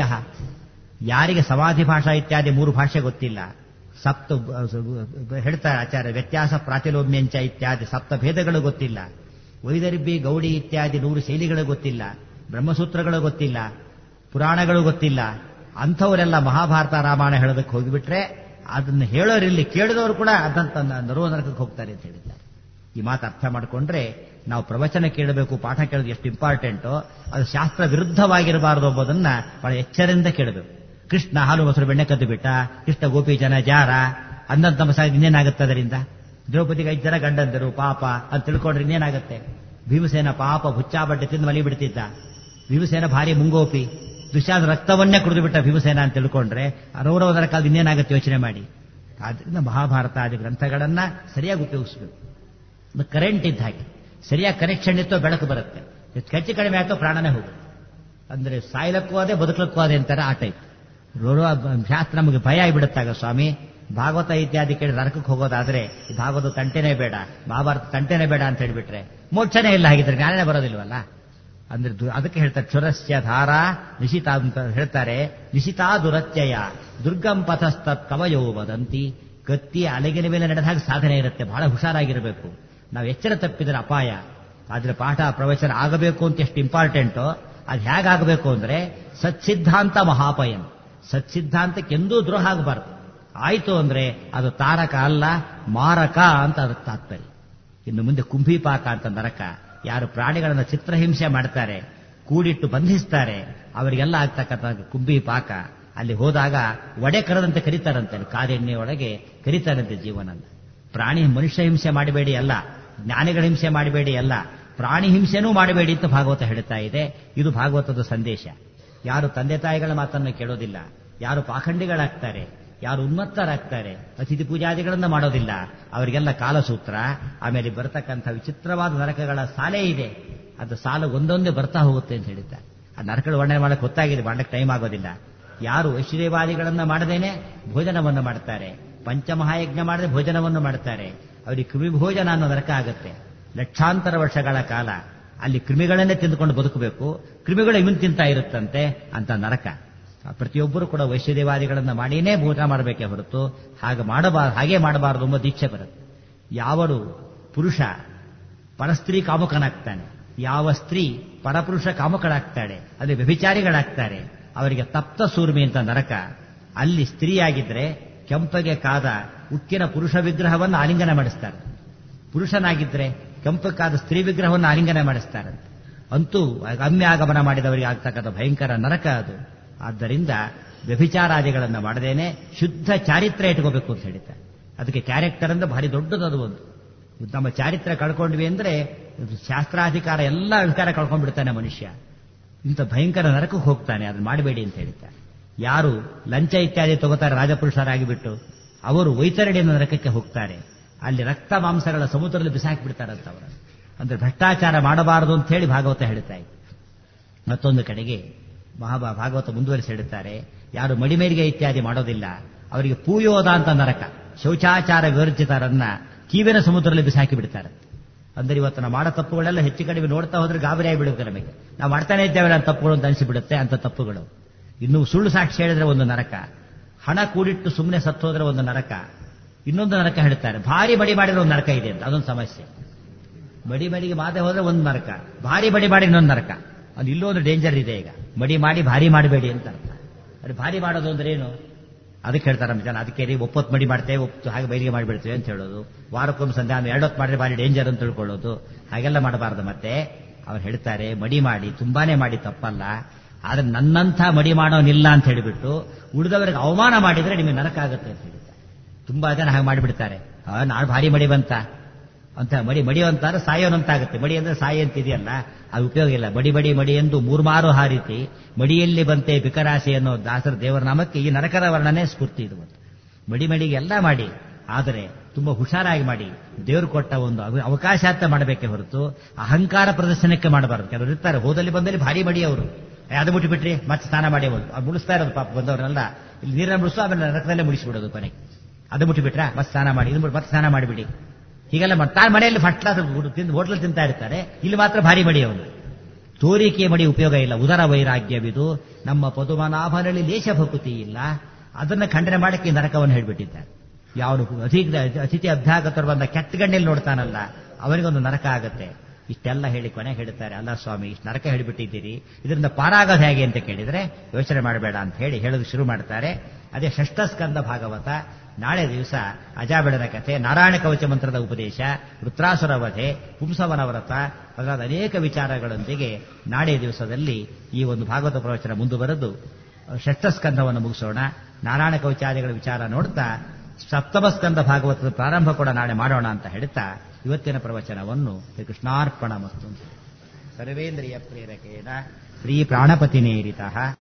S1: ಯಾರಿಗೆ ಸಮಾಧಿ ಭಾಷಾ ಇತ್ಯಾದಿ ಮೂರು ಭಾಷೆ ಗೊತ್ತಿಲ್ಲ ಸಪ್ತ ಹೇಳ್ತಾರೆ ಆಚಾರ್ಯ ವ್ಯತ್ಯಾಸ ಪ್ರಾತಿಲೋಮ್ಯಂಚ ಇತ್ಯಾದಿ ಸಪ್ತ ಭೇದಗಳು ಗೊತ್ತಿಲ್ಲ ವೈದರ್ಭಿ ಗೌಡಿ ಇತ್ಯಾದಿ ನೂರು ಶೈಲಿಗಳು ಗೊತ್ತಿಲ್ಲ ಬ್ರಹ್ಮಸೂತ್ರಗಳು ಗೊತ್ತಿಲ್ಲ ಪುರಾಣಗಳು ಗೊತ್ತಿಲ್ಲ ಅಂಥವರೆಲ್ಲ ಮಹಾಭಾರತ ರಾಮಾಯಣ ಹೇಳೋದಕ್ಕೆ ಹೋಗಿಬಿಟ್ರೆ ಅದನ್ನು ಹೇಳೋರಿಲ್ಲಿ ಕೇಳಿದವರು ಕೂಡ ಅದಂತ ನರುವ ನರಕಕ್ಕೆ ಹೋಗ್ತಾರೆ ಅಂತ ಹೇಳಿದ್ದಾರೆ ಈ ಮಾತು ಅರ್ಥ ಮಾಡಿಕೊಂಡ್ರೆ ನಾವು ಪ್ರವಚನ ಕೇಳಬೇಕು ಪಾಠ ಕೇಳೋದು ಎಷ್ಟು ಇಂಪಾರ್ಟೆಂಟೋ ಅದು ಶಾಸ್ತ್ರ ವಿರುದ್ಧವಾಗಿರಬಾರದು ಎಂಬುದನ್ನ ಬಹಳ ಎಚ್ಚರದಿಂದ ಕೇಳಬೇಕು ಕೃಷ್ಣ ಹಾಲು ಮೊಸರು ಬೆಣ್ಣೆ ಕದ್ದು ಬಿಟ್ಟ ಕೃಷ್ಣ ಗೋಪಿ ಜನ ಜಾರ ಅಂದಂತ ತಮ್ಮ ಇನ್ನೇನಾಗುತ್ತೆ ಅದರಿಂದ ದ್ರೌಪದಿಗೆ ಐದು ಜನ ಗಂಡಂದರು ಪಾಪ ಅಂತ ತಿಳ್ಕೊಂಡ್ರೆ ಇನ್ನೇನಾಗುತ್ತೆ ಭೀಮಸೇನ ಪಾಪ ಹುಚ್ಚಾಬಟ್ಟೆ ತಿಂದು ಮಲಿ ಬಿಡ್ತಿದ್ದ ಭೀಮಸೇನ ಭಾರಿ ಮುಂಗೋಪಿ ದುಶ್ಯಾದ ರಕ್ತವನ್ನೇ ಕುಡಿದು ಬಿಟ್ಟ ಭೀಮಸೇನ ಅಂತ ತಿಳ್ಕೊಂಡ್ರೆ ರೌರವದರ ಕಾಲದ ಇನ್ನೇನಾಗುತ್ತೆ ಯೋಚನೆ ಮಾಡಿ ಆದ್ರಿಂದ ಮಹಾಭಾರತ ಆದಿ ಗ್ರಂಥಗಳನ್ನ ಸರಿಯಾಗಿ ಉಪಯೋಗಿಸಬೇಕು ಕರೆಂಟ್ ಇದ್ದ ಹಾಗೆ ಸರಿಯಾಗಿ ಕನೆಕ್ಷನ್ ಇತ್ತೋ ಬೆಳಕು ಬರುತ್ತೆ ಹೆಚ್ಚು ಕಡಿಮೆ ಆಯ್ತೋ ಪ್ರಾಣನೇ ಹೋಗುತ್ತೆ ಅಂದ್ರೆ ಸಾಯ್ಲಕ್ಕೂ ಅದೇ ಬದುಕಲಕ್ಕೂ ಅದೇ ಅಂತಾರೆ ಆ ಟೈಪ್ ಶಾಸ್ತ್ರ ನಮಗೆ ಭಯ ಆಗಿಬಿಡುತ್ತಾಗ ಸ್ವಾಮಿ ಭಾಗವತ ಇತ್ಯಾದಿ ಕೇಳಿ ನರಕಕ್ಕೆ ಹೋಗೋದಾದ್ರೆ ಭಾಗವತ ತಂಟೆನೇ ಬೇಡ ಮಹಾಭಾರತ ತಂಟೆನೇ ಬೇಡ ಅಂತ ಹೇಳಿಬಿಟ್ರೆ ಮೋಕ್ಷನೇ ಇಲ್ಲ ಹಾಗಿದ್ರೆ ಜ್ಞಾನನೇ ಬರೋದಿಲ್ವಲ್ಲ ಅಂದ್ರೆ ಅದಕ್ಕೆ ಹೇಳ್ತಾರೆ ಕ್ಷುರಸ್ಯ ಧಾರಾ ನಿಶಿತ ಅಂತ ಹೇಳ್ತಾರೆ ನಿಶಿತಾ ದುರತ್ಯಯ ದುರ್ಗಂ ಪಥಸ್ತತ್ ಕವಯೋ ವದಂತಿ ಕತ್ತಿ ಅಲೆಗಿನ ಮೇಲೆ ನಡೆದಾಗ ಸಾಧನೆ ಇರುತ್ತೆ ಬಹಳ ಹುಷಾರಾಗಿರಬೇಕು ನಾವು ಎಚ್ಚರ ತಪ್ಪಿದ್ರೆ ಅಪಾಯ ಆದ್ರೆ ಪಾಠ ಪ್ರವಚನ ಆಗಬೇಕು ಅಂತ ಎಷ್ಟು ಇಂಪಾರ್ಟೆಂಟೋ ಅದು ಹೇಗಾಗಬೇಕು ಅಂದ್ರೆ ಸತ್ಸಿದ್ಧಾಂತ ಮಹಾಪಯನ್ ಸತ್ಸಿದ್ಧಾಂತಕ್ಕೆ ಎಂದೂ ದ್ರೋಹ ಆಗಬಾರ್ದು ಆಯ್ತು ಅಂದ್ರೆ ಅದು ತಾರಕ ಅಲ್ಲ ಮಾರಕ ಅಂತ ಅದಕ್ಕೆ ತಾತ್ಪರ್ಯ ಇನ್ನು ಮುಂದೆ ಕುಂಭಿಪಾಕ ಅಂತ ನರಕ ಯಾರು ಪ್ರಾಣಿಗಳನ್ನ ಚಿತ್ರಹಿಂಸೆ ಮಾಡ್ತಾರೆ ಕೂಡಿಟ್ಟು ಬಂಧಿಸ್ತಾರೆ ಅವರಿಗೆಲ್ಲ ಆಗ್ತಕ್ಕಂಥ ಕುಂಬಿ ಪಾಕ ಅಲ್ಲಿ ಹೋದಾಗ ಒಡೆ ಕರದಂತೆ ಕರೀತಾರಂತೆ ಕಾದೆಣ್ಣೆ ಒಳಗೆ ಕರೀತಾರಂತೆ ಜೀವನ ಪ್ರಾಣಿ ಮನುಷ್ಯ ಹಿಂಸೆ ಮಾಡಬೇಡಿ ಅಲ್ಲ ಜ್ಞಾನಿಗಳ ಹಿಂಸೆ ಮಾಡಬೇಡಿ ಅಲ್ಲ ಪ್ರಾಣಿ ಹಿಂಸೆನೂ ಮಾಡಬೇಡಿ ಅಂತ ಭಾಗವತ ಹೇಳ್ತಾ ಇದೆ ಇದು ಭಾಗವತದ ಸಂದೇಶ ಯಾರು ತಂದೆ ತಾಯಿಗಳ ಮಾತನ್ನು ಕೇಳೋದಿಲ್ಲ ಯಾರು ಪಾಖಂಡಿಗಳಾಗ್ತಾರೆ ಯಾರು ಉನ್ಮತ್ತರಾಗ್ತಾರೆ ಅತಿಥಿ ಪೂಜಾದಿಗಳನ್ನ ಮಾಡೋದಿಲ್ಲ ಅವರಿಗೆಲ್ಲ ಕಾಲಸೂತ್ರ ಆಮೇಲೆ ಬರತಕ್ಕಂಥ ವಿಚಿತ್ರವಾದ ನರಕಗಳ ಸಾಲೇ ಇದೆ ಅದು ಸಾಲ ಒಂದೊಂದೇ ಬರ್ತಾ ಹೋಗುತ್ತೆ ಅಂತ ಹೇಳಿದ್ದಾರೆ ಆ ನರಕಗಳ ವರ್ಣನೆ ಮಾಡಕ್ಕೆ ಗೊತ್ತಾಗಿದೆ ಮಾಡಕ್ಕೆ ಟೈಮ್ ಆಗೋದಿಲ್ಲ ಯಾರು ವೈಶ್ಯದೇವಾದಿಗಳನ್ನ ಮಾಡದೇನೆ ಭೋಜನವನ್ನು ಮಾಡ್ತಾರೆ ಪಂಚಮಹಾಯಜ್ಞ ಮಾಡದೆ ಭೋಜನವನ್ನು ಮಾಡ್ತಾರೆ ಅವರಿಗೆ ಕ್ರಿಮಿ ಭೋಜನ ಅನ್ನೋ ನರಕ ಆಗುತ್ತೆ ಲಕ್ಷಾಂತರ ವರ್ಷಗಳ ಕಾಲ ಅಲ್ಲಿ ಕ್ರಿಮಿಗಳನ್ನೇ ತಿಂದುಕೊಂಡು ಬದುಕಬೇಕು ಕ್ರಿಮಿಗಳು ಇವನ್ ತಿಂತಾ ಇರುತ್ತಂತೆ ಅಂತ ನರಕ ಪ್ರತಿಯೊಬ್ಬರು ಕೂಡ ವೈಶ್ಯದೇವಾದಿಗಳನ್ನ ಮಾಡಿನೇ ಭೋಜನ ಮಾಡಬೇಕೇ ಹೊರತು ಹಾಗೆ ಮಾಡಬಾರ್ದು ಹಾಗೆ ಮಾಡಬಾರದು ಎಂಬ ದೀಕ್ಷೆ ಬರುತ್ತೆ ಯಾವಳು ಪುರುಷ ಪರಸ್ತ್ರೀ ಕಾಮುಕನಾಗ್ತಾನೆ ಯಾವ ಸ್ತ್ರೀ ಪರಪುರುಷ ಕಾಮುಕಳಾಗ್ತಾಳೆ ಅದೇ ವ್ಯಭಿಚಾರಿಗಳಾಗ್ತಾರೆ ಅವರಿಗೆ ತಪ್ತ ಸೂರ್ಮಿ ಅಂತ ನರಕ ಅಲ್ಲಿ ಸ್ತ್ರೀಯಾಗಿದ್ರೆ ಕೆಂಪಗೆ ಕಾದ ಉಕ್ಕಿನ ಪುರುಷ ವಿಗ್ರಹವನ್ನು ಆಲಿಂಗನ ಮಾಡಿಸ್ತಾರೆ ಪುರುಷನಾಗಿದ್ರೆ ಕೆಂಪಕ್ಕಾದ ಸ್ತ್ರೀ ವಿಗ್ರಹವನ್ನು ಆಲಿಂಗನ ಮಾಡಿಸ್ತಾರೆ ಅಂತೂ ಗಮ್ಯ ಆಗಮನ ಮಾಡಿದವರಿಗೆ ಆಗ್ತಕ್ಕಂಥ ಭಯಂಕರ ನರಕ ಅದು ಆದ್ದರಿಂದ ವ್ಯಭಿಚಾರಾದಿಗಳನ್ನು ಮಾಡದೇನೆ ಶುದ್ಧ ಚಾರಿತ್ರ್ಯ ಇಟ್ಕೋಬೇಕು ಅಂತ ಹೇಳಿದ್ದಾರೆ ಅದಕ್ಕೆ ಕ್ಯಾರೆಕ್ಟರ್ ಅಂದ್ರೆ ಭಾರಿ ದೊಡ್ಡದದು ಒಂದು ನಮ್ಮ ಚಾರಿತ್ರ್ಯ ಕಳ್ಕೊಂಡ್ವಿ ಅಂದ್ರೆ ಶಾಸ್ತ್ರಾಧಿಕಾರ ಎಲ್ಲ ಅಧಿಕಾರ ಕಳ್ಕೊಂಡ್ಬಿಡ್ತಾನೆ ಮನುಷ್ಯ ಇಂಥ ಭಯಂಕರ ನರಕಕ್ಕೆ ಹೋಗ್ತಾನೆ ಅದನ್ನ ಮಾಡಬೇಡಿ ಅಂತ ಹೇಳ್ತಾರೆ ಯಾರು ಲಂಚ ಇತ್ಯಾದಿ ತಗೋತಾರೆ ರಾಜಪುರುಷರಾಗಿಬಿಟ್ಟು ಅವರು ವೈತರಣಿಯ ನರಕಕ್ಕೆ ಹೋಗ್ತಾರೆ ಅಲ್ಲಿ ರಕ್ತ ಮಾಂಸಗಳ ಸಮುದ್ರದಲ್ಲಿ ಬಿಸಾಕಿ ಬಿಡ್ತಾರಂತ ಅವರು ಅಂದ್ರೆ ಭ್ರಷ್ಟಾಚಾರ ಮಾಡಬಾರದು ಅಂತ ಹೇಳಿ ಭಾಗವತ ಹೇಳ್ತಾ ಇತ್ತು ಮತ್ತೊಂದು ಕಡೆಗೆ ಮಹಾಭಾ ಭಾಗವತ ಮುಂದುವರಿಸಿ ಹೇಳುತ್ತಾರೆ ಯಾರು ಮಡಿಮೇರಿಗೆ ಇತ್ಯಾದಿ ಮಾಡೋದಿಲ್ಲ ಅವರಿಗೆ ಪೂಯೋದ ಅಂತ ನರಕ ಶೌಚಾಚಾರ ವಿವರ್ಜಿತರನ್ನ ಕೀವಿನ ಸಮುದ್ರದಲ್ಲಿ ಬಿಸಾಕಿ ಬಿಡ್ತಾರೆ ಅಂದ್ರೆ ಇವತ್ತು ನಾವು ಮಾಡೋ ತಪ್ಪುಗಳೆಲ್ಲ ಹೆಚ್ಚು ಕಡಿಮೆ ನೋಡ್ತಾ ಹೋದ್ರೆ ಗಾಬರಿ ಆಗಿಬಿಡುತ್ತೆ ನಮಗೆ ನಾವು ಮಾಡ್ತಾನೆ ಇದ್ದೇವೆ ಅಂತ ತಪ್ಪುಗಳು ಅಂತ ಅನಿಸಿಬಿಡುತ್ತೆ ಅಂತ ತಪ್ಪುಗಳು ಇನ್ನು ಸುಳ್ಳು ಸಾಕ್ಷಿ ಹೇಳಿದ್ರೆ ಒಂದು ನರಕ ಹಣ ಕೂಡಿಟ್ಟು ಸುಮ್ಮನೆ ಸತ್ತೋದ್ರೆ ಒಂದು ನರಕ ಇನ್ನೊಂದು ನರಕ ಹೇಳ್ತಾರೆ ಭಾರಿ ಬಡಿ ಮಾಡಿದ್ರೆ ಒಂದು ನರಕ ಇದೆ ಅಂತ ಅದೊಂದು ಸಮಸ್ಯೆ ಮಡಿ ಮಡಿಗೆ ಮಾತೆ ಹೋದ್ರೆ ಒಂದು ನರಕ ಭಾರಿ ಬಡಿ ಮಾಡಿ ಇನ್ನೊಂದು ನರಕ ಅದು ಇಲ್ಲೊಂದು ಡೇಂಜರ್ ಇದೆ ಈಗ ಮಡಿ ಮಾಡಿ ಭಾರಿ ಮಾಡಬೇಡಿ ಅಂತ ಅರ್ಥ ಅದು ಭಾರಿ ಮಾಡೋದು ಅಂದ್ರೆ ಏನು ಅದಕ್ಕೆ ಹೇಳ್ತಾರೆ ನಮ್ಮ ಜನ ಅದಕ್ಕೆ ರೀ ಒಪ್ಪತ್ತು ಮಡಿ ಮಾಡ್ತೇವೆ ಒಪ್ಪು ಹಾಗೆ ಬೈಲಿಗೆ ಮಾಡಿಬಿಡ್ತೇವೆ ಅಂತ ಹೇಳೋದು ವಾರಕ್ಕೊಮ್ಮೆ ಸಂಧ್ಯಾ ಎರಡೊತ್ತು ಮಾಡಿದ್ರೆ ಭಾರಿ ಡೇಂಜರ್ ಅಂತ ತಿಳ್ಕೊಳ್ಳೋದು ಹಾಗೆಲ್ಲ ಮಾಡಬಾರ್ದು ಮತ್ತೆ ಅವ್ರು ಹೇಳ್ತಾರೆ ಮಡಿ ಮಾಡಿ ತುಂಬಾನೇ ಮಾಡಿ ತಪ್ಪಲ್ಲ ಆದ್ರೆ ನನ್ನಂಥ ಮಡಿ ಮಾಡೋನಿಲ್ಲ ಅಂತ ಹೇಳಿಬಿಟ್ಟು ಉಳಿದವರಿಗೆ ಅವಮಾನ ಮಾಡಿದ್ರೆ ನಿಮಗೆ ನರಕ ಆಗುತ್ತೆ ಅಂತ ಹೇಳ್ತಾರೆ ತುಂಬಾ ಜನ ಹಾಗೆ ಮಾಡಿಬಿಡ್ತಾರೆ ನಾಳೆ ಭಾರಿ ಮಡಿ ಬಂತ ಅಂತ ಮಡಿ ಮಡಿ ಅಂತಾರೆ ಸಾಯೋನಂತಾಗುತ್ತೆ ಮಡಿ ಅಂದ್ರೆ ಸಾಯಿ ಅಂತ ಇದೆಯಲ್ಲ ಅದು ಉಪಯೋಗ ಇಲ್ಲ ಬಡಿ ಬಡಿ ಮಡಿ ಎಂದು ಮೂರ್ಮಾರು ಹಾರಿತಿ ಮಡಿಯಲ್ಲಿ ಬಂತೆ ಬಿಕರಾಶಿ ಅನ್ನೋ ದಾಸರ ದೇವರ ನಾಮಕ್ಕೆ ಈ ನರಕದ ವರ್ಣನೆ ಸ್ಫೂರ್ತಿ ಇದು ಮಡಿ ಮಡಿಗೆ ಎಲ್ಲ ಮಾಡಿ ಆದರೆ ತುಂಬಾ ಹುಷಾರಾಗಿ ಮಾಡಿ ದೇವರು ಕೊಟ್ಟ ಒಂದು ಅವಕಾಶ ಅಂತ ಮಾಡಬೇಕೆ ಹೊರತು ಅಹಂಕಾರ ಪ್ರದರ್ಶನಕ್ಕೆ ಮಾಡಬಾರದು ಕೆಲವರು ಇರ್ತಾರೆ ಹೋದಲ್ಲಿ ಬಂದಲ್ಲಿ ಭಾರಿ ಮಡಿ ಅವರು ಅದು ಮುಟ್ಟಿಬಿಟ್ರಿ ಮತ್ತೆ ಸ್ನಾನ ಮಾಡಿ ಅವ್ರು ಮುಡಿಸ್ತಾ ಇರೋದು ಪಾಪ ಬಂದವರೆಲ್ಲ ಇಲ್ಲಿ ನೀರನ್ನ ಮುಡಿಸು ಆಮೇಲೆ ನರಕದಲ್ಲೇ ಮುಡಿಸ್ಬಿಡೋದು ಕೊನೆಗೆ ಅದು ಮುಟ್ಟಿಬಿಟ್ರಾ ಮತ್ತೆ ಸ್ನಾನ ಮಾಡಿ ಇದು ಮತ್ತೆ ಸ್ನಾನ ಮಾಡಿಬಿಡಿ ಹೀಗೆಲ್ಲ ಮಾಡ್ತಾರೆ ಮನೆಯಲ್ಲಿ ಫಸ್ಟ್ ಕ್ಲಾಸ್ ತಿಂದು ಹೋಟ್ಲ್ ತಿಂತಾ ಇರ್ತಾರೆ ಇಲ್ಲಿ ಮಾತ್ರ ಭಾರಿ ಮಡಿ ಅವನು ತೋರಿಕೆ ಮಡಿ ಉಪಯೋಗ ಇಲ್ಲ ಉದರ ವೈರಾಗ್ಯವಿದು ನಮ್ಮ ಪದುಮನಾಭನಲ್ಲಿ ಲೇಷ ಭಕುತಿ ಇಲ್ಲ ಅದನ್ನ ಖಂಡನೆ ಮಾಡಕ್ಕೆ ನರಕವನ್ನು ಹೇಳ್ಬಿಟ್ಟಿದ್ದಾರೆ ಯಾವನು ಅಧಿಕ ಅತಿಥಿ ಅಭ್ಯಾಗತರು ಬಂದ ಕೆಟ್ಟ ಗಣ್ಣಲ್ಲಿ ನೋಡ್ತಾನಲ್ಲ ಅವನಿಗೊಂದು ನರಕ ಆಗತ್ತೆ ಇಷ್ಟೆಲ್ಲ ಹೇಳಿ ಕೊನೆ ಹೇಳ್ತಾರೆ ಅಲ್ಲ ಸ್ವಾಮಿ ಇಷ್ಟು ನರಕ ಹೇಳಿಬಿಟ್ಟಿದ್ದೀರಿ ಇದರಿಂದ ಪಾರಾಗೋದು ಹೇಗೆ ಅಂತ ಕೇಳಿದ್ರೆ ಯೋಚನೆ ಮಾಡಬೇಡ ಅಂತ ಹೇಳಿ ಹೇಳೋದು ಶುರು ಮಾಡ್ತಾರೆ ಅದೇ ಷಷ್ಠಸ್ಕಂದ ಭಾಗವತ ನಾಳೆ ದಿವಸ ಅಜಾಬೆಳನ ಕಥೆ ನಾರಾಯಣ ಕವಚ ಮಂತ್ರದ ಉಪದೇಶ ವೃತ್ರಾಸುರ ವಧೆ ಪುಂಸವನ ವ್ರತ ಅದರಾದ ಅನೇಕ ವಿಚಾರಗಳೊಂದಿಗೆ ನಾಳೆ ದಿವಸದಲ್ಲಿ ಈ ಒಂದು ಭಾಗವತ ಪ್ರವಚನ ಮುಂದುವರೆದು ಷಷ್ಠಸ್ಕಂದವನ್ನು ಮುಗಿಸೋಣ ನಾರಾಯಣ ಕವಚಾದಿಗಳ ವಿಚಾರ ನೋಡ್ತಾ ಸಪ್ತಮ ಸ್ಕಂದ ಭಾಗವತದ ಪ್ರಾರಂಭ ಕೂಡ ನಾಳೆ ಮಾಡೋಣ ಅಂತ ಹೇಳ್ತಾ ಇವತ್ತಿನ ಪ್ರವಚನವನ್ನು ಕೃಷ್ಣಾರ್ಪಣ ಮತ್ತು ಸರ್ವೇಂದ್ರಿಯ ಪ್ರೇರಕೇನ ಶ್ರೀ ಪ್ರಾಣಪತಿನೇರಿತ